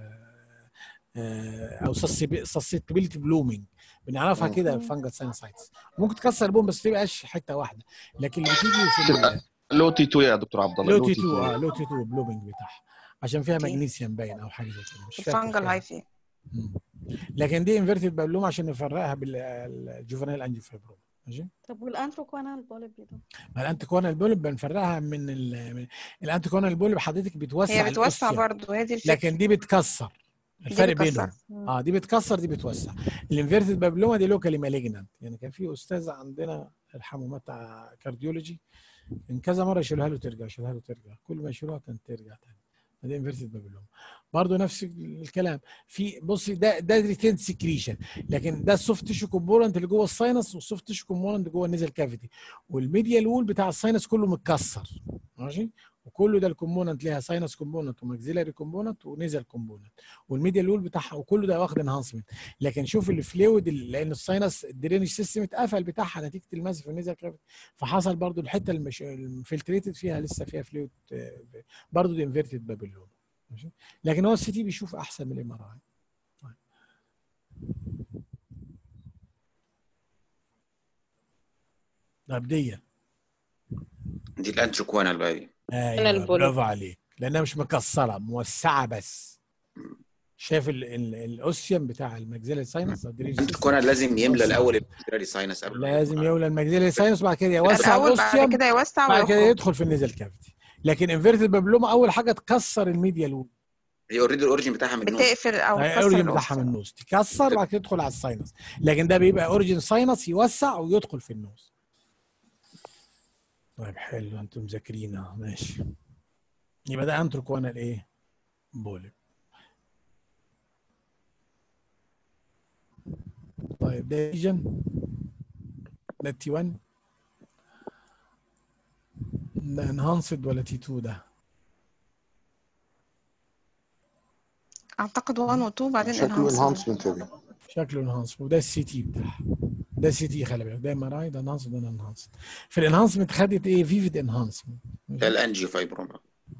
او سسبيليتي بلومينج بنعرفها مم. كده فانجل ساينسايتس ممكن تكسر البون بس ما تبقاش حته واحده لكن اللي بتيجي في ال- لو تي 2 يا دكتور عبد الله لو لو تي تي 2 اه 2 لو تي 2 بلومينج بتاعها عشان فيها أوكي. مغنيسيوم باين او حاجه زي كده مش فاكر الفانجل فيها. هايفي مم. لكن دي انفيرتد بابلوم عشان نفرقها بالجوفينال انجيوفيبروم ماشي طب والانتروكوانال بوليب دي ده ما الانتيكونال بولب بنفرقها من ال... من الانتيكونال بولب حضرتك بتوسع هي بتوسع الأوسيوم، برضه هي دي الفكرة لكن دي بتكسر الفرق بتكسر. بينهم اه دي بتكسر دي بتوسع الانفيرتد بابلوما دي لوكالي مالجنانت يعني كان في استاذ عندنا يرحمه بتاع كارديولوجي من كذا مره يشيلوها له ترجع يشيلوها له ترجع كل ما يشيلوها كانت ترجع تاني دي انفيرتد بابلوما برضه نفس الكلام في بصي ده ده ريتين سكريشن لكن ده السوفت تيشو كومبوننت اللي جوه الساينس والسوفت تيشو كومبوننت جوه النيزل كافيتي والميديال وول بتاع الساينس كله متكسر ماشي وكله ده الكومبوننت ليها ساينس كومبوننت وماكسيلاري كومبوننت ونيزل كومبوننت والميديال وول بتاعها وكله ده واخد انهانسمنت لكن شوف الفلويد اللي- لان الساينس الدرينج سيستم اتقفل بتاعها نتيجه الماس في النيزل كافيتي فحصل برضو الحته المش... الفلتريتد فيها لسه فيها فلويد برضو دي انفيرتد بابلون ماشي لكن هو السي تي بيشوف احسن من الام ار اي مبدئيا دي الانتروكوانال بقى دي ايوه البوليب. برافو عليك لانها مش مكسره موسعه بس شايف ال- ال- الاوسيوم بتاع الماكسيلاري ساينس الانتروكوانال لازم يملى الاول البكتيريا ساينس قبل ما لازم يدخل. يولى الماكسيلاري ساينس وبعد كده يوسع الأول بعد الاوسيوم كده يوسع بعد كده ويخرج يدخل في النيزل كافيتي لكن انفيرتد بابلوما اول حاجه تكسر الميديا لود هي اوريدي الاوريجن بتاعها من النص بتقفل أو تكسر الاوريجن بتاعها الأوسط من النص تكسر بعد كده تدخل على الساينس لكن ده بيبقى اوريجن ساينس يوسع ويدخل في النص طيب حلو انتم مذاكرينها ماشي يبقى ده انتروكوانال ايه بولب طيب ده ليجن ده تي 1 ده انهانسد ولا تي 2 ده أعتقد 1 و 2 بعدين شكله enhancement. انهانسمنت هيبي شكله انهانس وده السي تي بتاعها ده السي تي خلي بالك ده ام ار اي ده انهانس ده انهانس في الانهانسمنت خدت ايه فيفيد انهانسمنت ده الانجيو فايبروما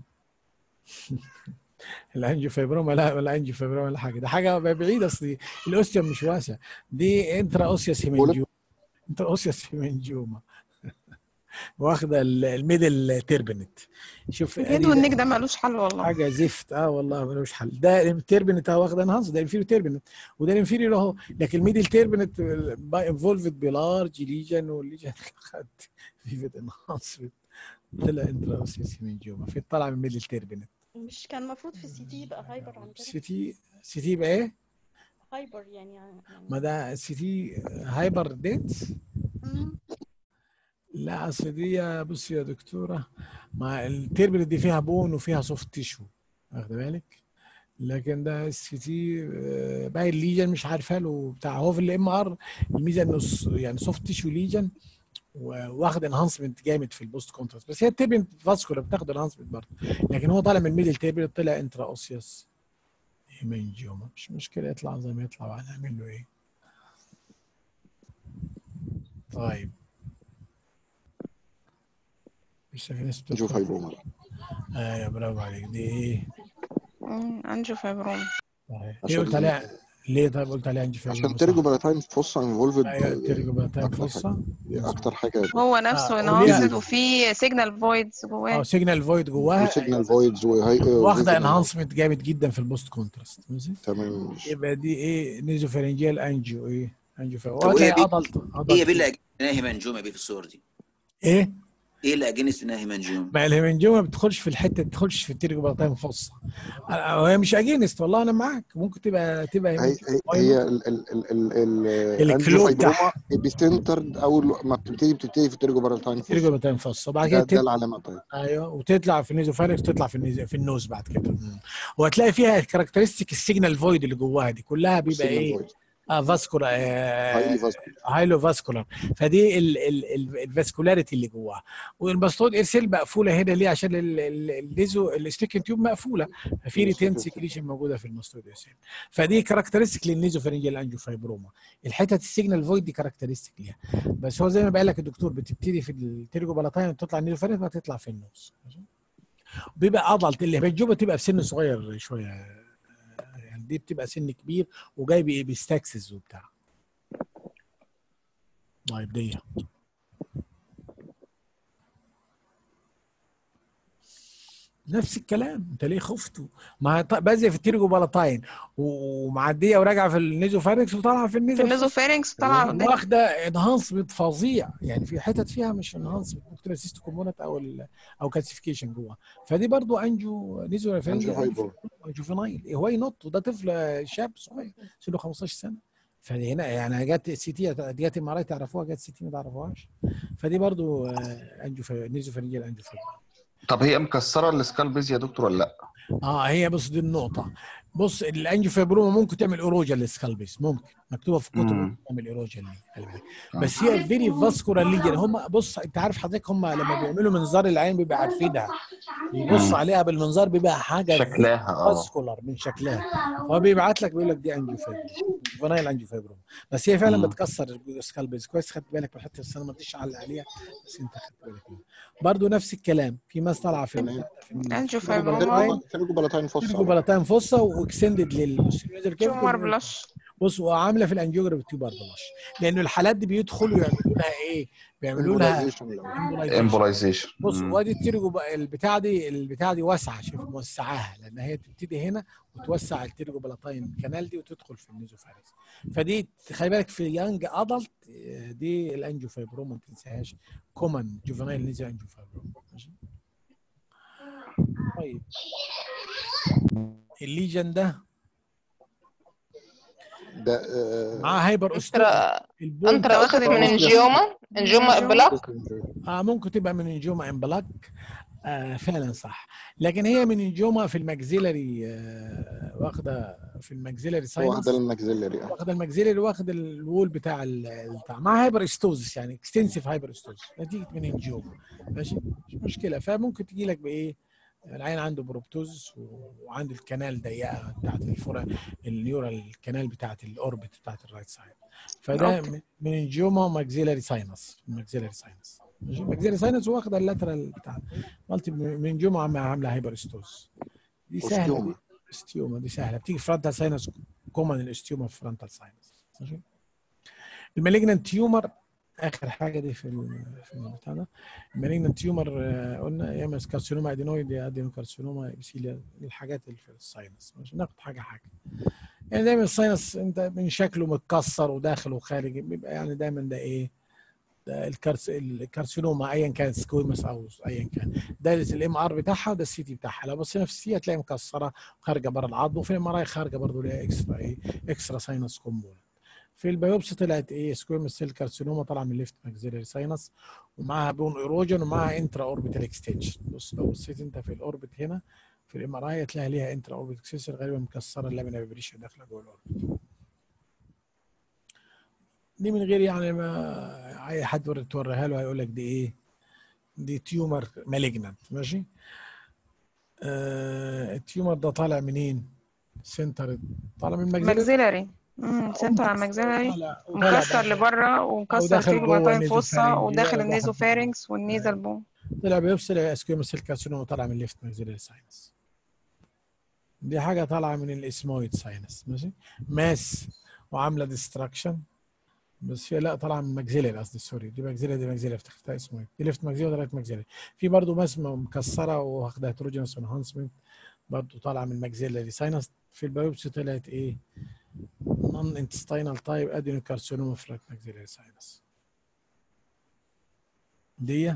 الانجيو فايبروما لا ولا انجيو فايبروما ولا حاجه ده حاجه بعيده اصل الاوستيوم مش واسع دي انترا اوسيوس هيمنجيوما انترا اوسيوس هيمنجيوما واخده ال- الميدل تيربنت شوف الهيد أدي ده- والنيك ده ملوش حل والله حاجه زفت اه والله ملوش حل ده التيربنت اهو واخد انهانس ده الانفيريور تيربنت وده الانفيريور اهو لكن الميدل تيربنت انفولفد بلارج ليجن والليجن خد فيفيد انهانسمنت طلع انتراسيس منجوما في طلع من ميدل تيربنت مش كان المفروض في السي تي يبقى هايبر عن كده سي تي سي تي يبقى ايه؟ هايبر يعني, يعني ما ده سي تي هايبر ديت مم. لا اصل دي بصي يا دكتوره ما التيربنت دي فيها بون وفيها سوفت تيشو واخده بالك لكن ده السي تي باقي الليجن مش عارفه له بتاع هو في الام ار الميزه انه س- يعني سوفت تيشو ليجن واخد انهانسمنت جامد في البوست كونتراست بس هي التيربنت فاسكولار بتاخد انهانسمنت برضه لكن هو طالع من الميدل تيربنت طلع انترا اوسيوس هيمنجيوما مش مشكله يطلع زي ما يطلع وهنعمل له ايه طيب لسه في ناس جو بتدخل فايبروما ايوه برافو عليك دي ايه مم، انجو فايبروما صحيح. ليه عشان- قلت عليها ليه طيب قلت عليها انجي عشان ترجو باي تايم فوسا انفولفد ايوه ترجو بقى تايم أكتر فرصه اكتر حاجه هو نفسه آه، انهانسد وليها- وفي سيجنال فويدز اه جواه سيجنال فويد جواها سيجنال فويدز وهي واخده انهانسمنت جامد جدا في البوست كونتراست ماشي تمام يبقى دي ايه نيزوفارنجيال انجيو ايه انجيو طب فارنجيال وهي بي- عضلت ايه عضلت بالله اجنس هيمانجوما بيه في الصور دي ايه ايه اللي اجنس انها هيمانجوما ما الهيمنجوما ما بتدخلش في الحته ما بتدخلش في التيرجو بلاتايم فصه وهي مش اجينست والله انا معاك ممكن تبقى تبقى هي هيمنجوما هي هي ال ال ال ال ال الكلو الانجيوفايبروما بتاعها. بيسنترد اول ما بتبتدي بتبتدي في الترجو بارالتاين تيرجو بلاتايم فصه وبعد ده, كده ده تت- العلامه طيب ايوه وتطلع في النيزوفارنكس وتطلع في النيز... في النوز بعد كده وهتلاقي فيها كاركترستيك السيجنال فويد اللي جواها دي كلها بيبقى signal ايه void. اه فاسكولار هايلي فاسكولار هايلو فاسكولار فدي الفاسكولاريتي اللي جواها والماستويد اير سيل مقفوله هنا ليه عشان ال- ال- الليزو الستيكن تيوب مقفوله ففي ريتين سكريشن موجوده في الماستويد اير سيل فدي كاركترستيك للنيزوفرنجيال انجيوفايبروما الحتت السيجنال فويد دي كاركترستيك ليها بس هو زي ما بقول لك الدكتور بتبتدي في التيرجو بلاتاين تطلع النيزوفرنج وتطلع في النص ماشي؟ بيبقى ادلت اللي بتجوبه تبقى في سن صغير شويه يعني دي بتبقى سن كبير وجاي بي- بيستكسس وبتاع طيب دي نفس الكلام انت ليه خفته ما ط- بازيه في التيرجو بلاتاين و- ومعديه وراجعه في النيزو فاركس وطالعه في في النيزو النيزوفارينكس طالعه قدام واخده انهانسمنت فظيع يعني في حتت فيها مش انهانسمنت ممكن تبقى سيستو كومبوننت او ال او كالسيفيكيشن جوه فدي برضو انجو نيزو انجو هايبر جوفينايل هو ينط وده طفل شاب صغير سنه 15 سنه فهنا يعني جت سي تي جت ام ار اي تعرفوها جت سي تي ما تعرفوهاش فدي برضو آه، انجو نيزو فرنجيال انجو طب هي مكسره السكالبيز يا دكتور ولا لا؟ اه هي بص دي النقطة بص الانجيوفيبروما ممكن تعمل ايروجن للسكالبيس ممكن مكتوبة في كتب مم. تعمل ايروجن ليه خلي بالك آه. بس هي فيري فاسكولار ليجن هم بص انت عارف حضرتك هم لما بيعملوا منظار العين بيبقى عارفينها يبص مم. عليها بالمنظار بيبقى حاجة شكلها اه فاسكولار من شكلها فهو بيبعت لك بيقول لك دي انجيوفيبروما فينايل انجيوفيبروما بس هي فعلا مم. بتكسر السكالبيس كويس خدت بالك من حتى السنه ما تديش علق عليها بس انت خدت بالك منها برضه نفس الكلام في ناس طالعه في تمام. في انجيوفيبروما تيرجو بلاتاين تيرجو فوسا بلاتاين فوسا واكستندد للمستميزر تيومر بلاش بص وعامله في الانجيوجرافي تيوبر بلاش لانه الحالات دي بيدخلوا يعملوا لها ايه؟ بيعملوا لها embolization. امبولايزيشن بص وادي التيرجو بقى- البتاع دي البتاع دي واسعه شوف موسعاها لان هي بتبتدي هنا وتوسع التيرجو بلاتاين كانال دي وتدخل في النيزوفاريس فدي خلي بالك في يانج ادلت دي الانجيوفايبروما ما تنساهاش كومن جوفينايل نيزو انجيوفايبروما ماشي طيب الليجن ده ده آه، معاه هايبر استوما انترا البون انترا واخد من انجيوما انجيوما بلاك اه ممكن تبقى من انجوما امبلاك آه فعلا صح لكن هي من انجوما في الماكسيلري آه واخده في الماكسيلري ساينس واخده الماكسيلري اه واخده الماكسيلري واخد الوول بتاع ال- بتاع مع هايبر استوزس يعني اكستنسيف هايبر استوزس نتيجه من انجوما ماشي مش مشكله فممكن تجي لك بايه العين عنده بروبتوزس وعنده الكنال ضيقه بتاعت الفرع النيورال الكنال بتاعت الاوربت بتاعت الرايت سايد فده أوكي. من- من انجوما ماكسيلري ساينس ماكسيلري ساينس ماشي ماكسيلري ساينس واخده اللاترال بتاع مالتي من انجوما عامله عامله هايبر استوز دي سهله دي أوستيوما. استيوما دي سهله بتيجي فرونتال ساينس كومن الاستيوما في فرونتال ساينس ماشي المالجنانت تيومر اخر حاجه دي في ال- في البتاع ده المالجنانت تيومر آه، قلنا يا اما كارسينوما ادينويد يا ادينوكارسينوما ابسيليا الحاجات اللي في الساينس ماشي ناخد حاجه حاجه يعني دايما الساينس انت من شكله متكسر وداخل وخارج بيبقى يعني دايما ده ايه ده الكارس الكارسينوما ايا كان سكويمس او ايا كان ده الام ار بتاعها وده السي تي بتاعها لو بصينا في السي هتلاقي مكسره خارجه بره العظم وفي الام ار اي خارجه برضه ليها اكسترا ايه اكسترا ساينس كومبوننت في البيوبسي طلعت ايه سكويمس سيل كارسينوما طالعه من ليفت ماكسيلري ساينس ومعاها بون ايروجن ومعاها انترا اوربيتال اكستنشن بص لو بصيت انت في الاوربت هنا في الام ار اي هتلاقي ليها انترا اوربيتال اكستنشن غالبا مكسره اللامينا فيبريشن داخله جوه الاوربت دي من غير يعني ما اي حد ور- توريها له هيقول لك دي ايه دي تيومر مالجنانت ماشي آه التيومر ده طالع منين سنتر طالع من المجزرة ماكسيلري امم سنتر على الماكسيلري طالع وطالع مكسر لبره ومكسر وداخل تيجو جوه بلاتاين فوسا النيزوفارينج. وداخل ده النيزوفارينكس والنيزل بون طلع بيفصل اسكيوما سيل كارسينوما طالع من الليفت ماكسيلري ساينس دي حاجه طالعه من الاسمويد ساينس ماشي ماس وعامله ديستراكشن بس هي لا طالعه من ماكسيلري قصدي سوري دي ماكسيلري دي ماكسيلري افتكرتها اسمويد دي ليفت ماكسيلري وده رايت ماكسيلري في برضه ماس مكسره واخده هيتروجينس انهانسمنت برضه طالعه من ماكسيلري ساينس في البيوبسي طلعت ايه نون انتستينال تايب ادينوكارسينوما في رايت ماكسيلري ساينس دي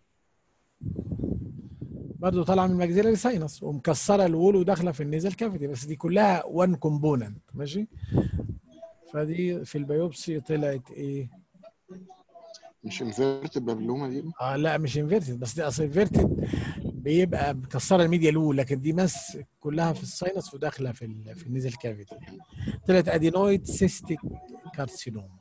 برضه طالعه من الماكسيلاري ساينس ومكسره الوول وداخله في النيزل كافيتي بس دي كلها وان كومبوننت ماشي فدي في البيوبسي طلعت ايه مش انفيرتد بابلوما دي اه لا مش انفيرتد بس دي اصل انفيرتد بيبقى مكسره الميديا لول لكن دي مس كلها في الساينس وداخله في ال في النيزل كافيتي طلعت ادينويد سيستيك كارسينوما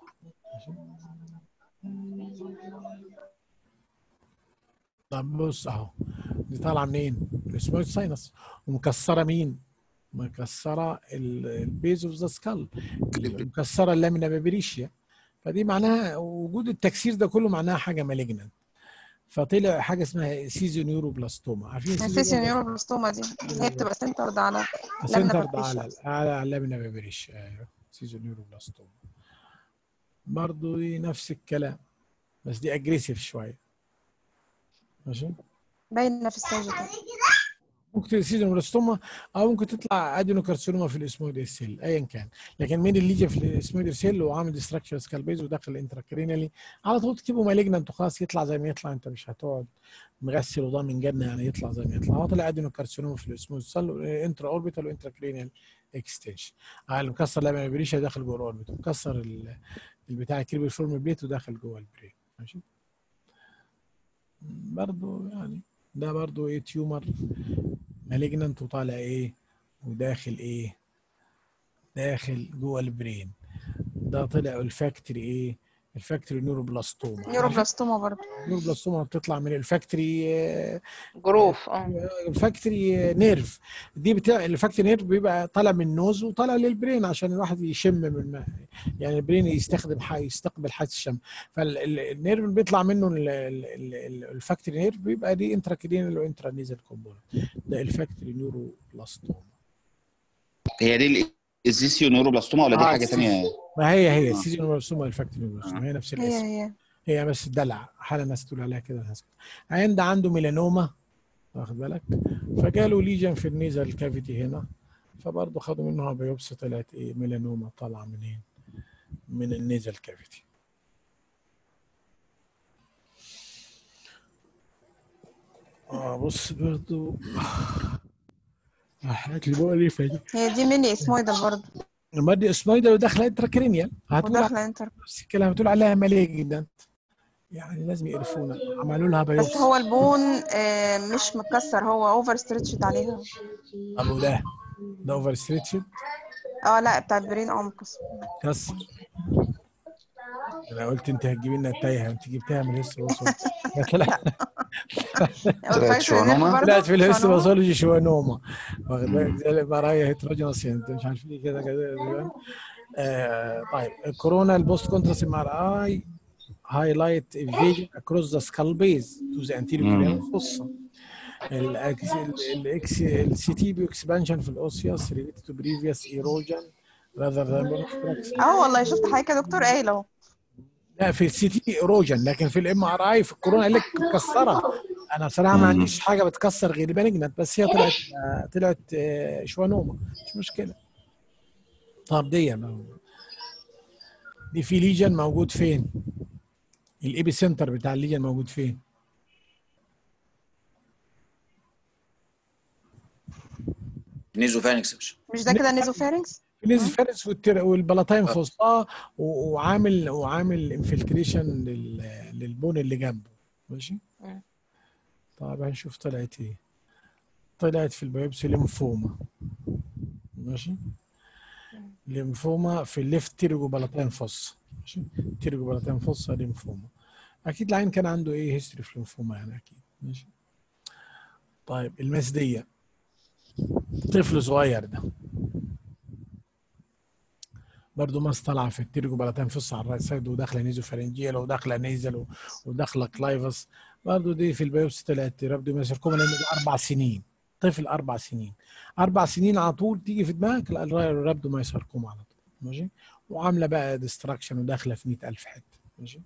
طب بص اهو دي طالعه منين؟ من الاسمويد ساينس ومكسره مين؟ مكسره ال- البيز اوف ذا سكال مكسره اللامينا بابريشيا فدي معناها وجود التكسير ده كله معناها حاجه مالجنت فطلع حاجه اسمها سيزو نيوروبلاستوما عارفين السيسيو نيوروبلاستوما دي هي بتبقى سنترد على سنتر بابريشيا. على على اللامينا بابريشيا ايوه سيزو نيوروبلاستوما برضه دي نفس الكلام بس دي اجريسيف شويه ماشي باينه في الستيج ده ممكن سيزون بلاستوما او ممكن تطلع ادينوكارسينوما في الاسمويد سيل ايا كان لكن مين الليجن في الاسمويد سيل وعامل ديستراكشر سكالبيز وداخل انتراكرينالي على طول تكتبه مالجنانت وخلاص يطلع زي ما يطلع انت مش هتقعد مغسل وضامن جنه يعني يطلع زي ما يطلع هو طلع ادينوكارسينوما في الاسمويد سيل انترا اوربيتال وانتراكرينال اكستنشن اللي مكسر لامينا بريشا داخل جوه الاوربيت مكسر ال- البتاع الكريبل فورم بليت وداخل جوه البرين ماشي برضه يعني ده برضه ايه تيومر مالجنانت وطالع ايه وداخل ايه داخل جوه البرين ده طلع الفاكتوري ايه الفاكتوري نيوروبلاستوما نيوروبلاستوما برضه نيوروبلاستوما بتطلع من الفاكتوري آه، جروف اه الفاكتوري نيرف دي بتاع الفاكتوري نيرف بيبقى طالع من النوز وطالع للبرين عشان الواحد يشم من الم- يعني البرين يستخدم حي يستقبل حاسه الشم فالنيرف اللي بيطلع منه ال- ال- ال- الفاكتوري نيرف بيبقى دي انتراكرينال وانترا نيزل كومبوننت ده الفاكتوري نيوروبلاستوما هي دي الازيسيو نيوروبلاستوما ولا دي آه، حاجه ثانيه ما هي هي آه. السيزون نيوروبلاستوما الفاكتوري نيوروبلاستوما هي نفس هي الاسم هي هي بس دلع حاله الناس تقول عليها كده الناس كده عيان ده عنده ميلانوما واخد بالك فجاله ليجن في النيزل كافيتي هنا فبرضه خدوا منها بيوبسي طلعت ايه ميلانوما طالعه منين؟ من النيزل كافيتي اه بص برضه حاجات اللي بقول لي فدي هي دي ميني اسمويدال برضه المادة اسمايدر وداخله انتراكرينيال هتقول وداخله انتر نفس الكلام هتقول عليها مالجنت يعني لازم يقرفونا عملوا لها بس بيوبسي هو البون آه، مش متكسر هو اوفر ستريتشد عليها طب وده ده اوفر ستريتشد اه لا بتاع البرين اه متكسر كسر انا قلت انت هتجيبي لنا التايهه انت جبتها من الهيستو طلعت طلعت شوانوما؟ طلعت في الهيستو باثولوجي شوانوما واخد بالك زي البرايا هيتروجينوس انت مش عارف ايه كده كده آه طيب الكورونا البوست كونتراست ام ار اي highlight a vision across the skull base to the anterior مم. cranial fossa الاكس الاكس السي تي بي اكسبانشن في الاوسيوس related to previous erosion rather than obstruction اه والله شفت حضرتك يا دكتور قايل اهو لا في السي تي ايروجن لكن في الام ار اي في الكورونا قال لك مكسره انا بصراحه ما مم. عنديش حاجه بتكسر غير بانجنت بس هي طلعت آه، طلعت آه، شوانوما مش مشكله طب دي دي في ليجن موجود فين؟ الايبي سنتر بتاع الليجن موجود فين؟ نيزو فانكس مش مش ده كده نيزوفارينكس فينيز فارس والتر- والبلاتاين فوسطا و- وعامل وعامل انفلتريشن للبون اللي جنبه ماشي مم. طيب هنشوف طلعت ايه طلعت في البيوبسي ليمفوما ماشي ليمفوما في الليفت تيرجو بلاتين فوس ماشي تيرجو بلاتين فوس ليمفوما اكيد العين كان عنده ايه هيستوري في ليمفوما يعني اكيد ماشي طيب المسديه طفل صغير ده برضه ماس طالعه في التيرجو بلاتين فوس على الرايت سايد وداخله نيزو فرنجيال وداخله نيزل و- وداخله كلايفس برضه دي في البيوبسي طلعت رابدو ماسيركوما لان ده اربع سنين طفل اربع سنين اربع سنين على طول تيجي في دماغك لا الرابدو ماسيركوما على طول ماشي وعامله بقى ديستراكشن وداخله في 100000 حته ماشي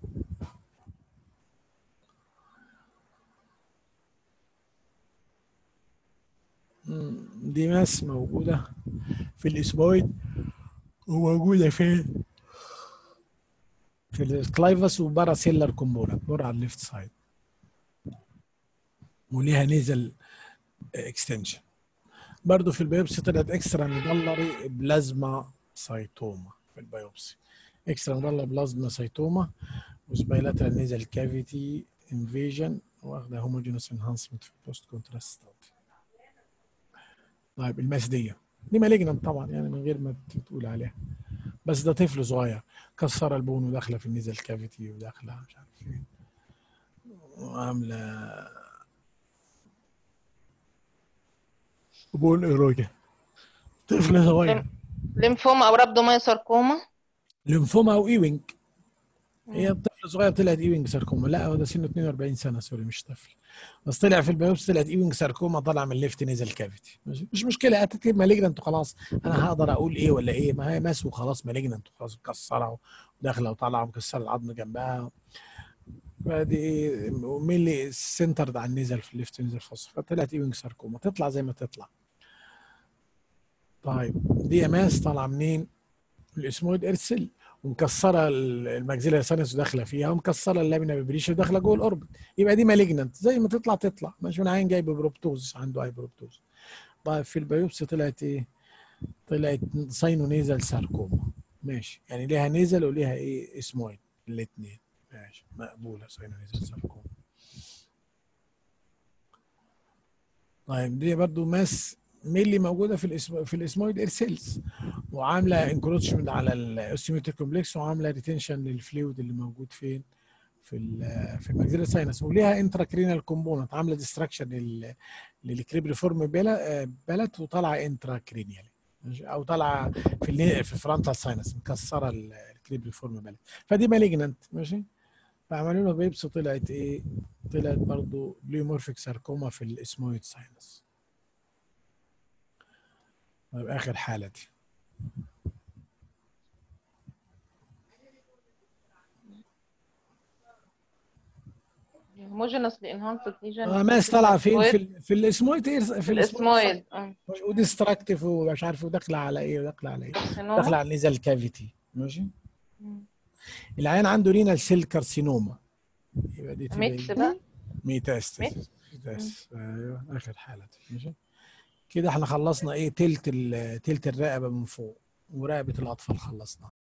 مم، دي ماس موجوده في الاسبويد وموجوده فين؟ في الكلايفس وبرا سيلر كومبوننت برا على الليفت سايد وليها نيزل اكستنشن برضه في البيوبسي طلعت اكسترا ميدلري بلازما سايتوما في البيوبسي اكسترا ميدلري بلازما سايتوما وسبايلاترال نيزل كافيتي انفيجن واخده هوموجينوس انهانسمنت في البوست كونتراست ستادي طيب المسديه دي مالجنت طبعا يعني من غير ما تقول عليها بس ده طفل صغير كسر البون وداخله في النيزل كافيتي وداخله مش عارف فين وعامله بون ايروجا طفل صغير ليمفوما او رابدومايوساركوما ليمفوما او ايوينج هي الطفل صغير طلعت ايوينج ساركوما لا هو ده سنه 42 سنه سوري مش طفل بس طلع في البيوبس طلعت ايوينج ساركوما طالع من ليفت نيزل كافيتي ماشي مش مشكله هتكتب مالجنت وخلاص انا هقدر اقول ايه ولا ايه ما هي ماس وخلاص مالجنت وخلاص مكسره وداخله وطالعه مكسره العظم جنبها فدي مين اللي سنترد على النيزل في الليفت نيزل فصل فطلعت ايوينج ساركوما تطلع زي ما تطلع طيب دي ماس طالعه منين؟ الاسمويد ارسل ومكسره الماكسيلا سانس وداخله فيها ومكسره اللامينا ببريشة وداخله جوه الاوربت يبقى دي مالجننت زي ما تطلع تطلع مش من عين جايب بروبتوز عنده اي بروبتوز طيب في البيوبسي طلعت ايه؟ طلعت ساينو نيزل ساركوما ماشي يعني ليها نيزل وليها ايه اسمويد الاثنين ماشي مقبوله ساينو نيزل ساركوما طيب دي برضو ماس ميلي موجوده في الاسم في الاسمويد ايرسيلز وعامله انكروتشمنت على الاوستيوميتريك كومبلكس وعامله ريتنشن للفلويد اللي موجود فين في ال في الماكسيلا ساينس وليها انتراكرينال كومبوننت عامله ديستراكشن للكريبريفورم بلت وطالعه انتراكرينيال او طالعه في ال في فرونتال ساينس مكسره الكريبريفورم بلت فدي مالجننت ماشي فعملوا له بيبس طلعت ايه؟ طلعت برضه بليومورفيك ساركوما في الاسمويد ساينس طيب اخر حاله دي هوموجينوس لانهانسد ليجن آه ماس طالعه فين في ال في الاسمويد في في الاسمويد اه وديستراكتيف ومش عارف وداخله على ايه وداخله على ايه داخله على النيزل كافيتي ماشي العيان عنده رينال سيل كارسينوما يبقى دي تبقى ميكس إيه؟ بقى ميتاستاسيس ميتاستاسيس ايوه اخر حاله دي ماشي كده احنا خلصنا ايه تلت ال- تلت الرقبه من فوق ورقبه الاطفال خلصنا